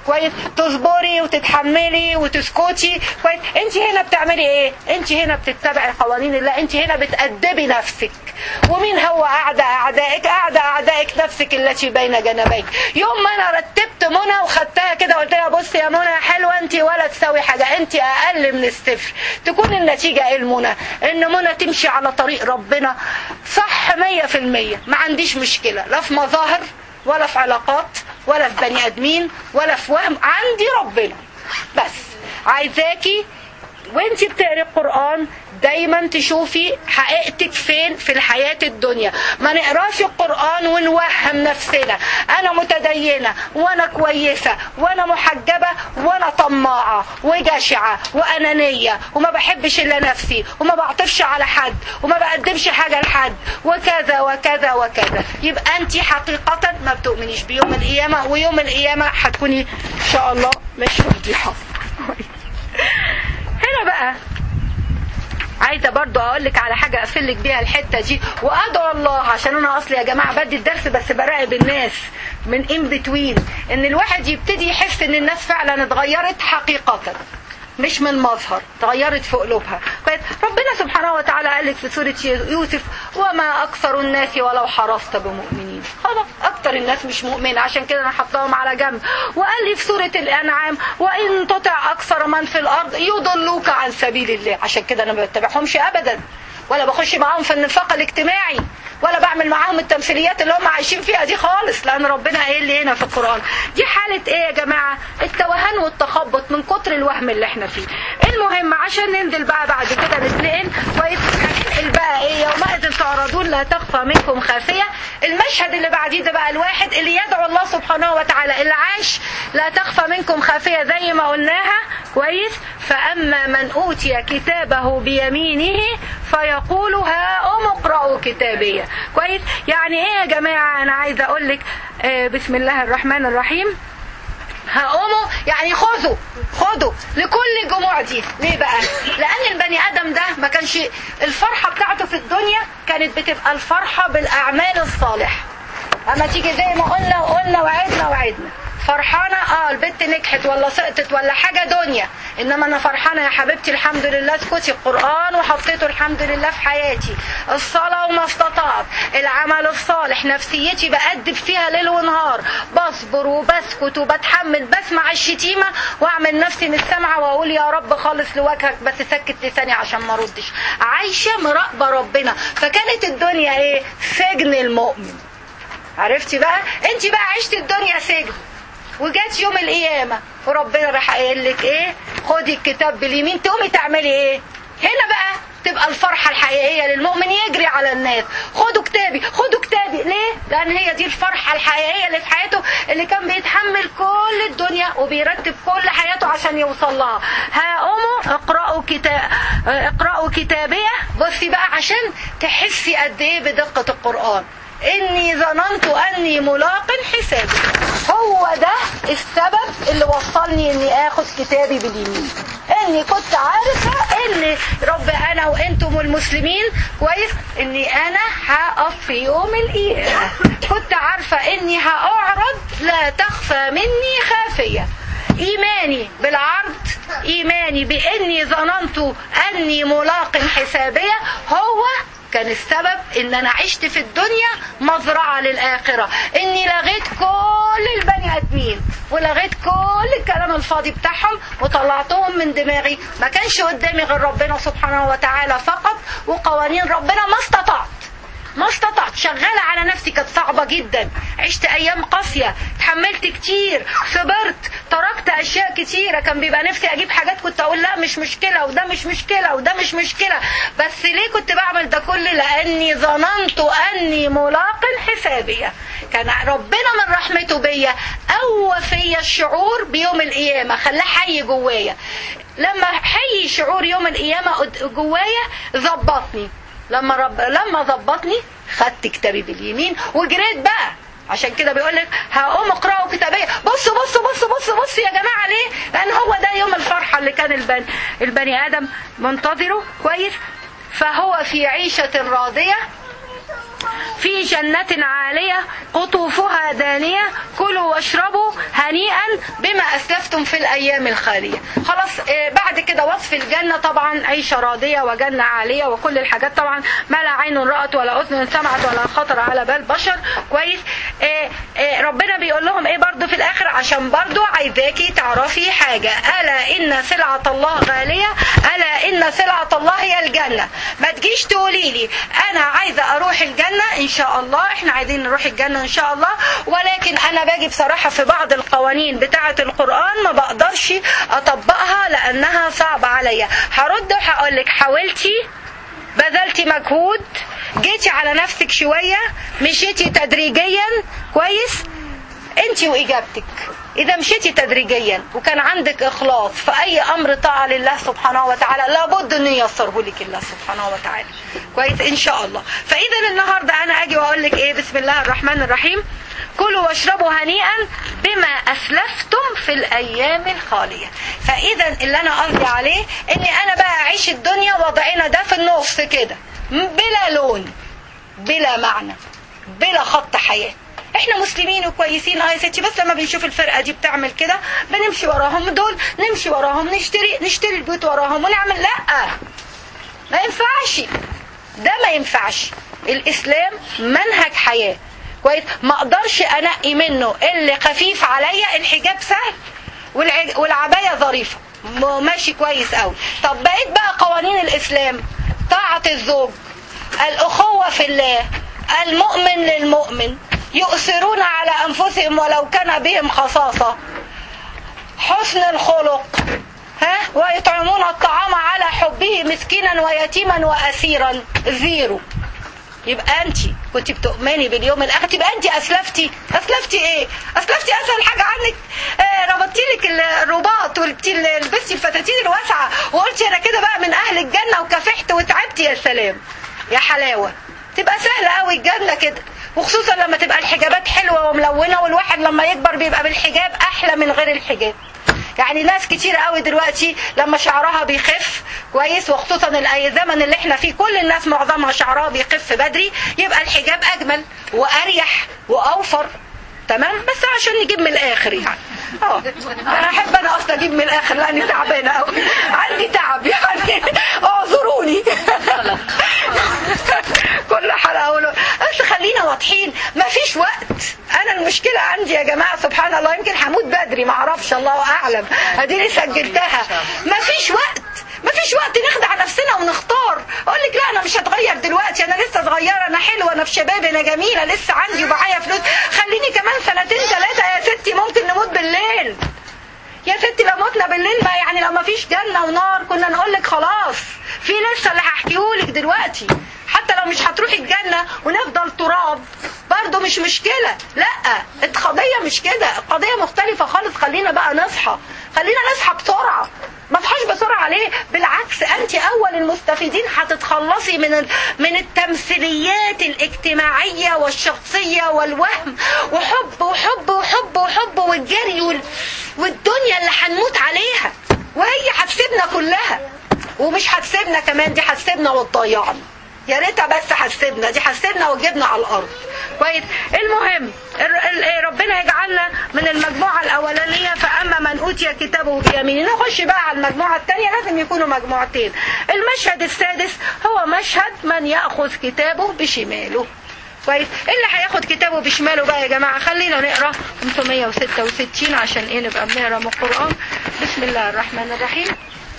كويس تصبري وتتحملي وتسكتي كويس انت هنا بتعملي ايه انت هنا بتتبعي قوانين الله انت هنا بتأدبي نفسك ومين هو اعدى اعدائك اعدى اعدائك نفسك التي بين جنبيك يوم ما انا رتبت منى وخدتها كده قلت لها بصي يا منى حلوه انت ولا تساوي حاجه انت اقل من الصفر تكون النتيجه ايه المنى ان منى تمشي على طريق ربنا صح مية في المية ما عنديش مشكله لا في مظاهر ولا في علاقات ولا في بني ادمين ولا في وهم عندي ربنا بس عايزاكي وانت بتقري القرآن دايما تشوفي حقيقتك فين في الحياة الدنيا ما نقراش القرآن ونوهم نفسنا انا متدينة وانا كويسة وانا محجبة وانا طماعة وجشعة وانانية وما بحبش الا نفسي وما بعطفش على حد وما بقدمش حاجة لحد وكذا وكذا وكذا يبقى انت حقيقة ما بتؤمنيش بيوم القيامة ويوم القيامة هتكوني ان شاء الله مش فضيحة هنا بقى عايزه برضو اقول لك على حاجه اقفل لك بيها الحته دي وادعو الله عشان انا اصلي يا جماعه بدي الدرس بس براقب الناس من ان بتوين ان الواحد يبتدي يحس ان الناس فعلا اتغيرت حقيقه مش من مظهر تغيرت في قلوبها كويس ربنا سبحانه وتعالى قال لك في سورة يوسف وما أكثر الناس ولو حرصت بمؤمنين خلاص أكثر الناس مش مؤمنة عشان كده أنا حطاهم على جنب وقال لي في سورة الأنعام وإن تطع أكثر من في الأرض يضلوك عن سبيل الله عشان كده أنا ما بتبعهمش أبدا ولا بخش معاهم في النفاق الاجتماعي ولا بعمل معاهم التمثيليات اللي هم عايشين فيها دي خالص لان ربنا قايل لي هنا في القران دي حاله ايه يا جماعه التوهان والتخبط من كتر الوهم اللي احنا فيه المهم عشان ننزل بقى بعد كده نتنقل كويس هننقل بقى ايه يومئذ تعرضون لا تخفى منكم خافيه المشهد اللي بعديه ده بقى الواحد اللي يدعو الله سبحانه وتعالى اللي عاش لا تخفى منكم خافيه زي ما قلناها كويس فاما من اوتي كتابه بيمينه فيقول هاؤم اقرأوا كتابيه كويس يعني ايه يا جماعه انا عايزه اقول لك آه بسم الله الرحمن الرحيم هقوموا يعني خذوا خذوا لكل الجموع دي ليه بقى لان البني ادم ده ما كانش الفرحه بتاعته في الدنيا كانت بتبقى الفرحه بالاعمال الصالحه اما تيجي زي ما قلنا وقلنا وعدنا وعدنا فرحانة اه البنت نجحت ولا سقطت ولا حاجة دنيا انما انا فرحانة يا حبيبتي الحمد لله اسكتي القرآن وحطيته الحمد لله في حياتي الصلاة وما استطعت العمل الصالح نفسيتي بأدب فيها ليل ونهار بصبر وبسكت وبتحمل بسمع الشتيمة واعمل نفسي مش سامعة واقول يا رب خالص لوجهك بس سكت لساني عشان ما ردش عايشة مراقبة ربنا فكانت الدنيا ايه سجن المؤمن عرفتي بقى انت بقى عشت الدنيا سجن وجات يوم القيامة وربنا راح قايل لك ايه خدي الكتاب باليمين تقومي تعملي ايه هنا بقى تبقى الفرحة الحقيقية للمؤمن يجري على الناس خدوا كتابي خدوا كتابي ليه لان هي دي الفرحة الحقيقية اللي في حياته اللي كان بيتحمل كل الدنيا وبيرتب كل حياته عشان يوصل لها هقوموا اقرأوا كتاب اقرأوا كتابية بصي بقى عشان تحسي قد ايه بدقة القرآن اني ظننت اني ملاق حسابي هو ده السبب اللي وصلني اني اخد كتابي باليمين اني كنت عارفة ان رب انا وانتم المسلمين كويس اني انا هقف في يوم القيامة كنت عارفة اني هاعرض لا تخفى مني خافية ايماني بالعرض ايماني باني ظننت اني ملاق حسابية هو كان السبب ان انا عشت في الدنيا مزرعة للاخرة اني لغيت كل البني ادمين ولغيت كل الكلام الفاضي بتاعهم وطلعتهم من دماغي ما كانش قدامي غير ربنا سبحانه وتعالى فقط وقوانين ربنا ما استطعت ما استطعت شغالة على نفسي كانت صعبة جدا عشت أيام قاسية تحملت كتير صبرت تركت أشياء كتيرة كان بيبقى نفسي أجيب حاجات كنت أقول لا مش مشكلة وده مش مشكلة وده مش مشكلة بس ليه كنت بعمل ده كله لأني ظننت أني ملاق حسابية كان ربنا من رحمته بيا قوى فيا الشعور بيوم القيامة خلاه حي جوايا لما حي شعور يوم القيامة جوايا ظبطني لما رب لما ظبطني خدت كتابي باليمين وجريت بقى عشان كده بيقول لك هقوم اقراوا كتابيه بصوا بصوا بصوا بصوا بصوا يا جماعه ليه لان هو ده يوم الفرحه اللي كان البني, البني ادم منتظره كويس فهو في عيشه راضيه في جنة عالية قطوفها دانية كلوا واشربوا هنيئا بما أسلفتم في الأيام الخالية خلاص آه، بعد كده وصف الجنة طبعا عيشة راضية وجنة عالية وكل الحاجات طبعا ما لا عين رأت ولا أذن سمعت ولا خطر على بال بشر كويس آه، آه، ربنا بيقول لهم ايه برضو في الآخر عشان برضو عايزاكي تعرفي حاجة ألا إن سلعة الله غالية ألا إن سلعة الله هي الجنة ما تجيش تقولي لي أنا عايزة أروح الجنة إن شاء الله إحنا عايزين نروح الجنة إن شاء الله ولكن أنا باجي بصراحة في بعض القوانين بتاعة القرآن ما بقدرش أطبقها لأنها صعبة عليا هرد وهقول لك حاولتي بذلتي مجهود جيتي على نفسك شوية مشيتي تدريجيا كويس انت واجابتك اذا مشيتي تدريجيا وكان عندك اخلاص في اي امر طاعه لله سبحانه وتعالى لابد ان ييسره لك الله سبحانه وتعالى كويس ان شاء الله فاذا النهارده انا اجي واقول لك ايه بسم الله الرحمن الرحيم كلوا واشربوا هنيئا بما اسلفتم في الايام الخاليه فاذا اللي انا قصدي عليه اني انا بقى اعيش الدنيا وضعنا ده في النص كده بلا لون بلا معنى بلا خط حياه احنا مسلمين وكويسين اه يا ستي بس لما بنشوف الفرقه دي بتعمل كده بنمشي وراهم دول نمشي وراهم نشتري نشتري البيوت وراهم ونعمل لا ما ينفعش ده ما ينفعش الاسلام منهج حياه كويس ما اقدرش انقي منه اللي خفيف عليا الحجاب سهل والع- والعبايه ظريفه م- ماشي كويس قوي طب بقيت بقى قوانين الاسلام طاعه الزوج الاخوه في الله المؤمن للمؤمن يؤثرون على انفسهم ولو كان بهم خصاصه حسن الخلق ها ويطعمون الطعام على حبه مسكينا ويتيما واسيرا زيرو يبقى انت كنت بتؤمني باليوم الاخر تبقى انت اسلفتي اسلفتي ايه اسلفتي اسهل حاجه عنك آه ربطتي لك الرباط ولبتي لبستي الفتاتين الواسعه وقلتي انا كده بقى من اهل الجنه وكافحت وتعبتي يا سلام يا حلاوه تبقى سهله قوي الجنه كده وخصوصا لما تبقى الحجابات حلوه وملونه والواحد لما يكبر بيبقى بالحجاب احلى من غير الحجاب يعني ناس كتير قوي دلوقتي لما شعرها بيخف كويس وخصوصا الزمن اللي احنا فيه كل الناس معظمها شعرها بيخف بدري يبقى الحجاب اجمل واريح واوفر تمام بس عشان نجيب من الاخر يعني اه انا احب انا اصلا اجيب من الاخر لاني تعبانه قوي عندي تعب يعني اعذروني كل حلقه اقول بس خلينا واضحين مفيش وقت انا المشكله عندي يا جماعه سبحان الله يمكن هموت بدري ما اعرفش الله اعلم اديني سجلتها مفيش وقت مفيش وقت نخدع نفسنا ونختار اقول لك لا انا مش هتغير دلوقتي انا لسه صغيره انا حلوه انا في شبابي انا جميله لسه عندي ومعايا فلوس خليني كمان سنتين ثلاثه يا ستي ممكن نموت بالليل يا ستي لو متنا بالليل ما يعني لو ما فيش جنه ونار كنا نقول لك خلاص في لسه اللي هحكيهولك دلوقتي حتى لو مش هتروحي الجنه ونفضل تراب برضه مش مشكله لا القضيه مش كده القضيه مختلفه خالص خلينا بقى نصحى خلينا نصحى بسرعه ما تصحاش بسرعه ليه بالعكس انت اول المستفيدين هتتخلصي من ال- من التمثيليات الاجتماعيه والشخصيه والوهم وحب وحب وحب وحب والجري وال- والدنيا اللي هنموت عليها وهي هتسيبنا كلها ومش هتسيبنا كمان دي هتسيبنا وتضيعنا يا ريتها بس هتسيبنا دي هتسيبنا وتجيبنا على الارض كويس المهم ال- ال- ربنا يجعلنا من المجموعه الاولانيه فاما من اوتي كتابه بيمينه نخش بقى على المجموعه الثانيه لازم يكونوا مجموعتين المشهد السادس هو مشهد من ياخذ كتابه بشماله كويس اللي هياخد كتابه بشماله بقى يا جماعه خلينا نقرا 566 عشان ايه نبقى بنقرا من القران بسم الله الرحمن الرحيم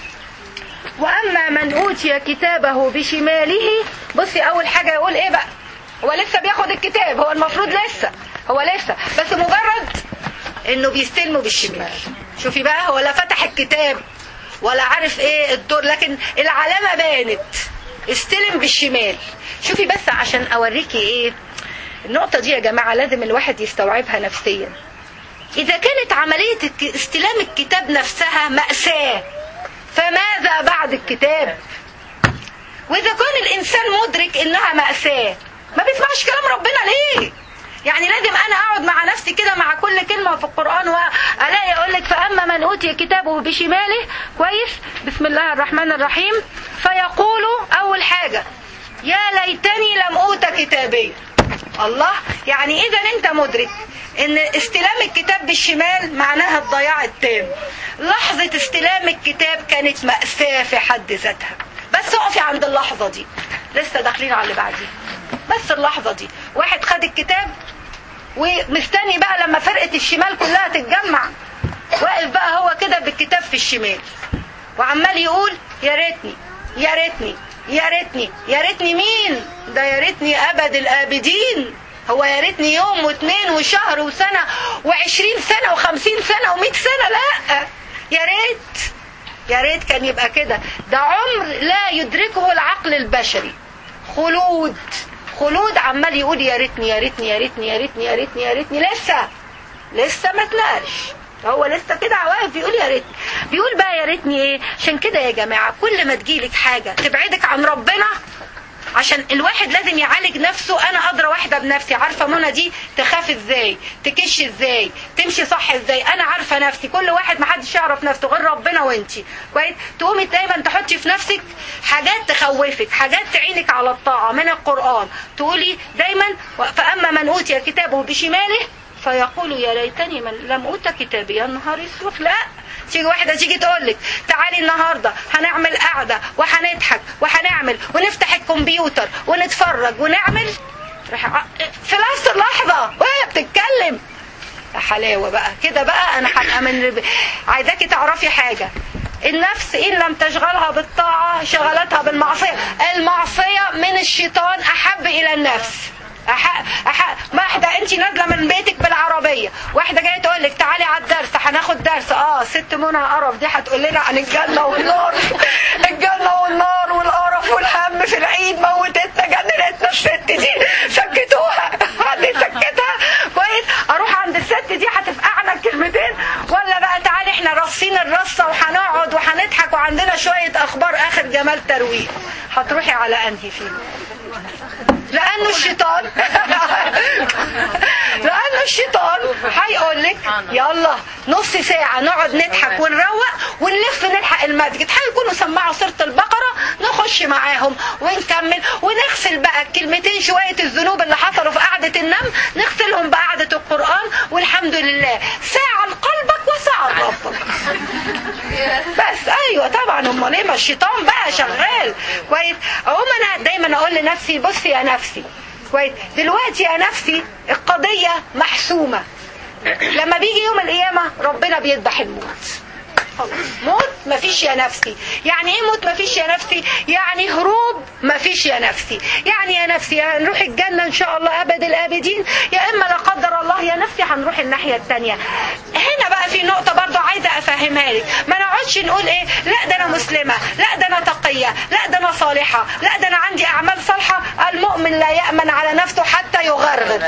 واما من اوتي كتابه بشماله بصي اول حاجه يقول ايه بقى هو لسه بياخد الكتاب هو المفروض لسه هو لسه بس مجرد انه بيستلمه بالشمال شوفي بقى هو لا فتح الكتاب ولا عارف ايه الدور لكن العلامه بانت استلم بالشمال شوفي بس عشان اوريكي ايه النقطه دي يا جماعه لازم الواحد يستوعبها نفسيا اذا كانت عمليه الك- استلام الكتاب نفسها ماساه فماذا بعد الكتاب واذا كان الانسان مدرك انها ماساه ما بيسمعش كلام ربنا ليه يعني لازم انا اقعد مع نفسي كده مع كل كلمه في القران والاقي اقول لك فاما من اوتي كتابه بشماله كويس بسم الله الرحمن الرحيم فيقول اول حاجه يا ليتني لم اوت كتابي الله يعني اذا انت مدرك ان استلام الكتاب بالشمال معناها الضياع التام لحظة استلام الكتاب كانت مأساة في حد ذاتها بس اقفي عند اللحظة دي لسه داخلين على اللي بعديها بس اللحظة دي واحد خد الكتاب ومستني بقى لما فرقة الشمال كلها تتجمع واقف بقى هو كده بالكتاب في الشمال وعمال يقول يا ريتني يا ريتني يا ريتني يا ريتني مين ده يا ريتني ابد الابدين هو يا ريتني يوم واثنين وشهر وسنة وعشرين سنة وخمسين سنة ومئة سنة لا يا ريت يا ريت كان يبقى كده ده عمر لا يدركه العقل البشري خلود خلود عمال يقول يا ريتني يا ريتني يا ريتني يا ريتني يا ريتني يا ريتني لسه لسه ما اتنقلش هو لسه كده واقف بيقول يا ريتني بيقول بقى يا ريتني ايه عشان كده يا جماعه كل ما تجيلك حاجه تبعدك عن ربنا عشان الواحد لازم يعالج نفسه انا ادرى واحده بنفسي عارفه منى دي تخاف ازاي تكش ازاي تمشي صح ازاي انا عارفه نفسي كل واحد ما حدش يعرف نفسه غير ربنا وانتي كويس تقومي دايما تحطي في نفسك حاجات تخوفك حاجات تعينك على الطاعه من القران تقولي دايما فاما من اوتي كتابه بشماله فيقول يا ليتني من لم اوت كتابي يا نهار اسود لا تيجي واحدة تيجي تقول لك تعالي النهاردة هنعمل قعدة وهنضحك وهنعمل ونفتح الكمبيوتر ونتفرج ونعمل في نفس اللحظة وهي بتتكلم يا حلاوة بقى كده بقى أنا هبقى من عايزاكي تعرفي حاجة النفس إن لم تشغلها بالطاعة شغلتها بالمعصية المعصية من الشيطان أحب إلى النفس أح... أح... واحدة انت نازلة من بيتك بالعربية واحدة جاية تقول لك تعالي على الدرس هناخد درس اه ست منى قرف دي هتقول لنا عن الجنة والنار الجنة والنار والقرف والهم في العيد موتتنا جننتنا الست دي سكتوها حد يسكتها كويس اروح عند الست دي هتفقعنا الكلمتين ولا بقى تعالي احنا راصين الرصة وهنقعد وهنضحك وعندنا شوية اخبار اخر جمال ترويق هتروحي على انهي فيهم لانه الشيطان لانه الشيطان هيقول لك يلا نص ساعة نقعد نضحك ونروق ونلف نلحق المسجد هيكونوا سمعوا سورة البقرة نخش معاهم ونكمل ونغسل بقى الكلمتين شوية الذنوب اللي حصلوا في قعدة النم نغسلهم بقعدة القرآن والحمد لله ساعة لقلبك وساعة لربك بس ايوه طبعا امال ايه ما الشيطان بقى شغال كويس اقوم انا دايما اقول لنفسي بصي يا نفسي كويس دلوقتي يا نفسي القضيه محسومه لما بيجي يوم القيامه ربنا بيذبح الموت موت مفيش يا نفسي يعني ايه موت مفيش يا نفسي يعني هروب مفيش يا نفسي يعني يا نفسي يا نروح الجنة ان شاء الله ابد الابدين يا اما لا قدر الله يا نفسي هنروح الناحية التانية هنا بقى في نقطة برضو عايزة افهمها لك ما نقعدش نقول ايه لا ده انا مسلمة لا ده انا تقية لا ده انا صالحة لا ده انا عندي اعمال صالحة المؤمن لا يأمن على نفسه حتى يغرغر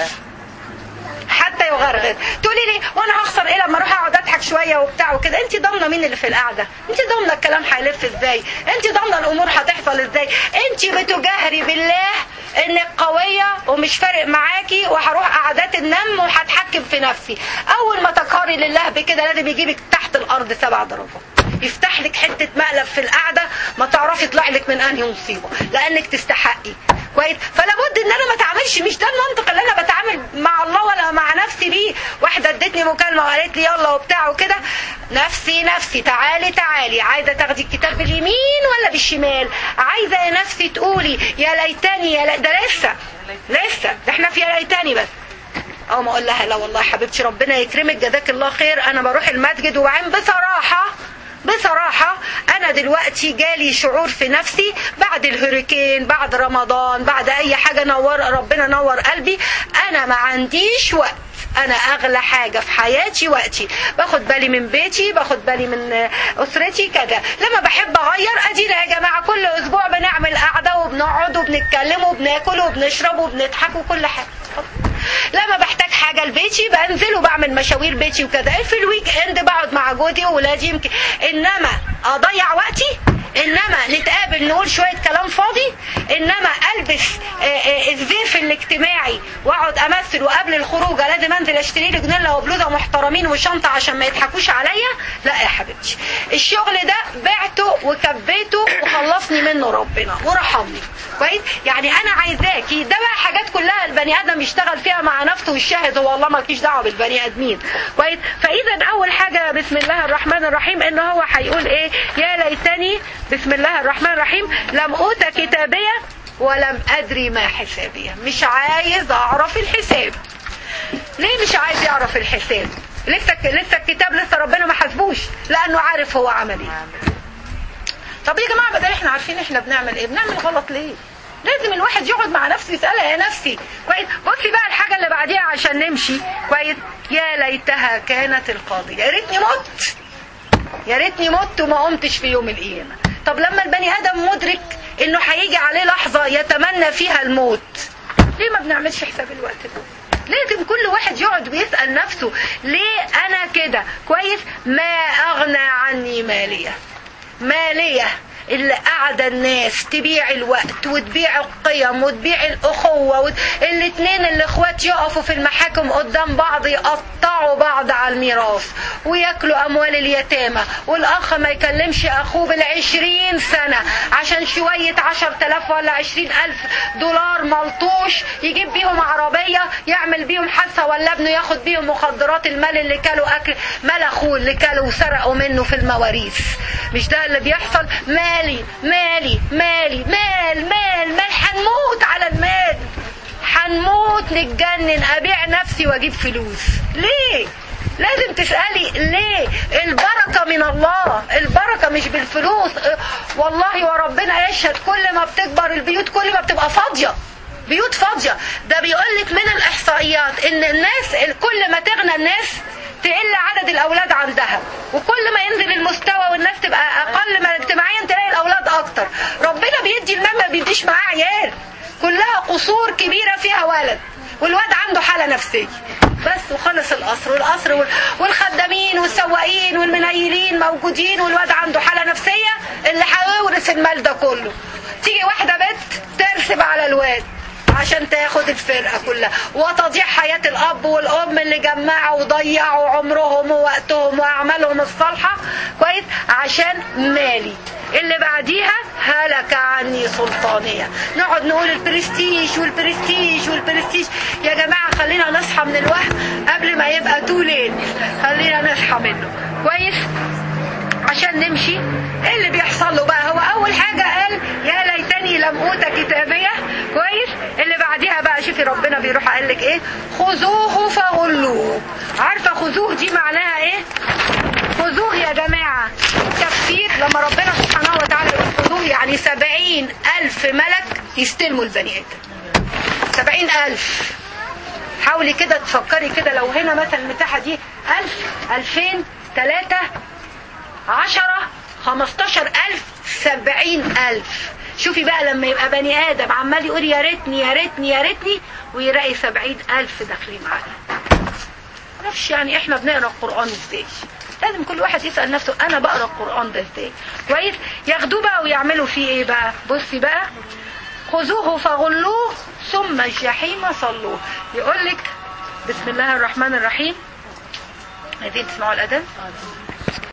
حتى يغرغر تقولي لي وانا هخسر ايه لما اروح اقعد اضحك شويه وبتاع وكده انت ضامنه مين اللي في القعده انت ضامنه الكلام هيلف ازاي انت ضامنه الامور هتحصل ازاي انت بتجاهري بالله انك قويه ومش فارق معاكي وهروح قعدات النم وهتحكم في نفسي اول ما تقهري لله بكده لازم يجيبك تحت الارض سبع درجات يفتح لك حته مقلب في القعده ما تعرفي يطلع لك من انهي مصيبه لانك تستحقي كويس فلا بد ان انا ما اتعاملش مش ده المنطق اللي انا بتعامل مع الله ولا مع نفسي بيه واحده ادتني مكالمه وقالت لي يلا وبتاع وكده نفسي نفسي تعالي تعالي عايزه تاخدي الكتاب باليمين ولا بالشمال عايزه يا نفسي تقولي يا ليتني يا لي... ده لسه لسه ده احنا في يا ليتني بس او ما اقول لها لا والله حبيبتي ربنا يكرمك جزاك الله خير انا بروح المسجد وبعدين بصراحه بصراحة أنا دلوقتي جالي شعور في نفسي بعد الهوريكين بعد رمضان بعد أي حاجة نور ربنا نور قلبي أنا ما عنديش وقت انا اغلى حاجة في حياتي وقتي باخد بالي من بيتي باخد بالي من اسرتي كذا لما بحب اغير ادينا يا جماعة كل اسبوع بنعمل قعدة وبنقعد وبنتكلم وبناكل وبنشرب وبنضحك وكل حاجة لما بحتاج حاجة لبيتي بنزل وبعمل مشاوير بيتي وكذا في الويك اند بقعد مع جوزي وولادي يمكن انما اضيع وقتي انما نتقابل نقول شوية كلام فاضي انما البس آه، آه، الزيف الاجتماعي واقعد امثل وقبل الخروج لازم انزل اشتري لي جنينه وبلوزه محترمين وشنطه عشان ما يضحكوش عليا لا يا حبيبتي الشغل ده بعته وكبيته وخلصني منه ربنا ورحمني كويس يعني انا عايزاكي ده بقى حاجات كلها البني ادم يشتغل فيها مع نفسه والشاهد هو الله مالكيش دعوه بالبني ادمين كويس فاذا اول حاجه بسم الله الرحمن الرحيم ان هو هيقول ايه يا ليتني بسم الله الرحمن الرحيم لم اوت كتابيه ولم ادري ما حسابيه مش عايز اعرف الحساب ليه مش عايز يعرف الحساب لسه لسه الكتاب لسه ربنا ما حاسبوش لانه عارف هو عمل ايه طب يا جماعه بدل احنا عارفين احنا بنعمل ايه بنعمل غلط ليه لازم الواحد يقعد مع نفسه يسالها يا نفسي كويس بصي بقى الحاجه اللي بعديها عشان نمشي كويس يا ليتها كانت القاضيه يا ريتني مت يا ريتني مت وما قمتش في يوم القيامه طب لما البني ادم مدرك انه هيجي عليه لحظه يتمنى فيها الموت ليه ما بنعملش حساب الوقت ده لازم كل واحد يقعد ويسال نفسه ليه انا كده كويس ما اغنى عني ماليه ماليه اللي قاعدة الناس تبيع الوقت وتبيع القيم وتبيع الأخوة وت... الاتنين الإخوات يقفوا في المحاكم قدام بعض يقطعوا بعض على الميراث وياكلوا أموال اليتامى والأخ ما يكلمش أخوه بالعشرين سنة عشان شوية عشر تلاف ولا عشرين ألف دولار ملطوش يجيب بيهم عربية يعمل بيهم حادثة ولا ابنه ياخد بيهم مخدرات المال اللي كانوا أكل مال أخوه اللي كانوا وسرقوا منه في المواريث مش ده اللي بيحصل مالي مالي مالي مال مال مال هنموت على المال هنموت نتجنن ابيع نفسي واجيب فلوس ليه لازم تسألي ليه البركة من الله البركة مش بالفلوس والله وربنا يشهد كل ما بتكبر البيوت كل ما بتبقى فاضية بيوت فاضية ده بيقولك من الإحصائيات إن الناس كل ما تغنى الناس تقل عدد الأولاد عندها وكل ما ينزل المستوى والناس تبقى أقل ما اجتماعيا تلاقي الأولاد أكتر ربنا بيدي المال ما بيديش معاه عيال كلها قصور كبيرة فيها ولد والواد عنده حالة نفسية بس وخلص القصر والقصر وال- والخدامين والسواقين والمنيلين موجودين والواد عنده حالة نفسية اللي هيورث المال ده كله تيجي واحدة بنت ترسب على الواد عشان تاخد الفرقة كلها وتضيع حياة الأب والأم اللي جمعوا وضيعوا عمرهم ووقتهم وأعمالهم الصالحة كويس عشان مالي اللي بعديها هلك عني سلطانية نقعد نقول البرستيج والبرستيج والبرستيج يا جماعة خلينا نصحى من الوهم قبل ما يبقى تولين خلينا نصحى منه كويس عشان نمشي ايه اللي بيحصل له بقى هو اول حاجة قال يا ليتني لم اوت كتابية كويس اللي بعديها بقى شوفي ربنا بيروح قال لك ايه خذوه فغلوه عارفة خذوه دي معناها ايه خذوه يا جماعة تفسير لما ربنا سبحانه وتعالى يقول خذوه يعني سبعين ألف ملك يستلموا البني آدم سبعين ألف حاولي كده تفكري كده لو هنا مثلا المساحة دي ألف ألفين ثلاثة عشرة خمستاشر ألف سبعين ألف شوفي بقى لما يبقى بني آدم عمال يقول يا ريتني يا ريتني يا ريتني ويلاقي سبعين ألف داخلين معاه معرفش يعني احنا بنقرا القرآن ازاي لازم كل واحد يسأل نفسه انا بقرا القرآن ده ازاي كويس ياخدوه بقى ويعملوا فيه ايه بقى بصي بقى خذوه فغلوه ثم الجحيم صلوه يقول لك بسم الله الرحمن الرحيم عايزين تسمعوا الأذان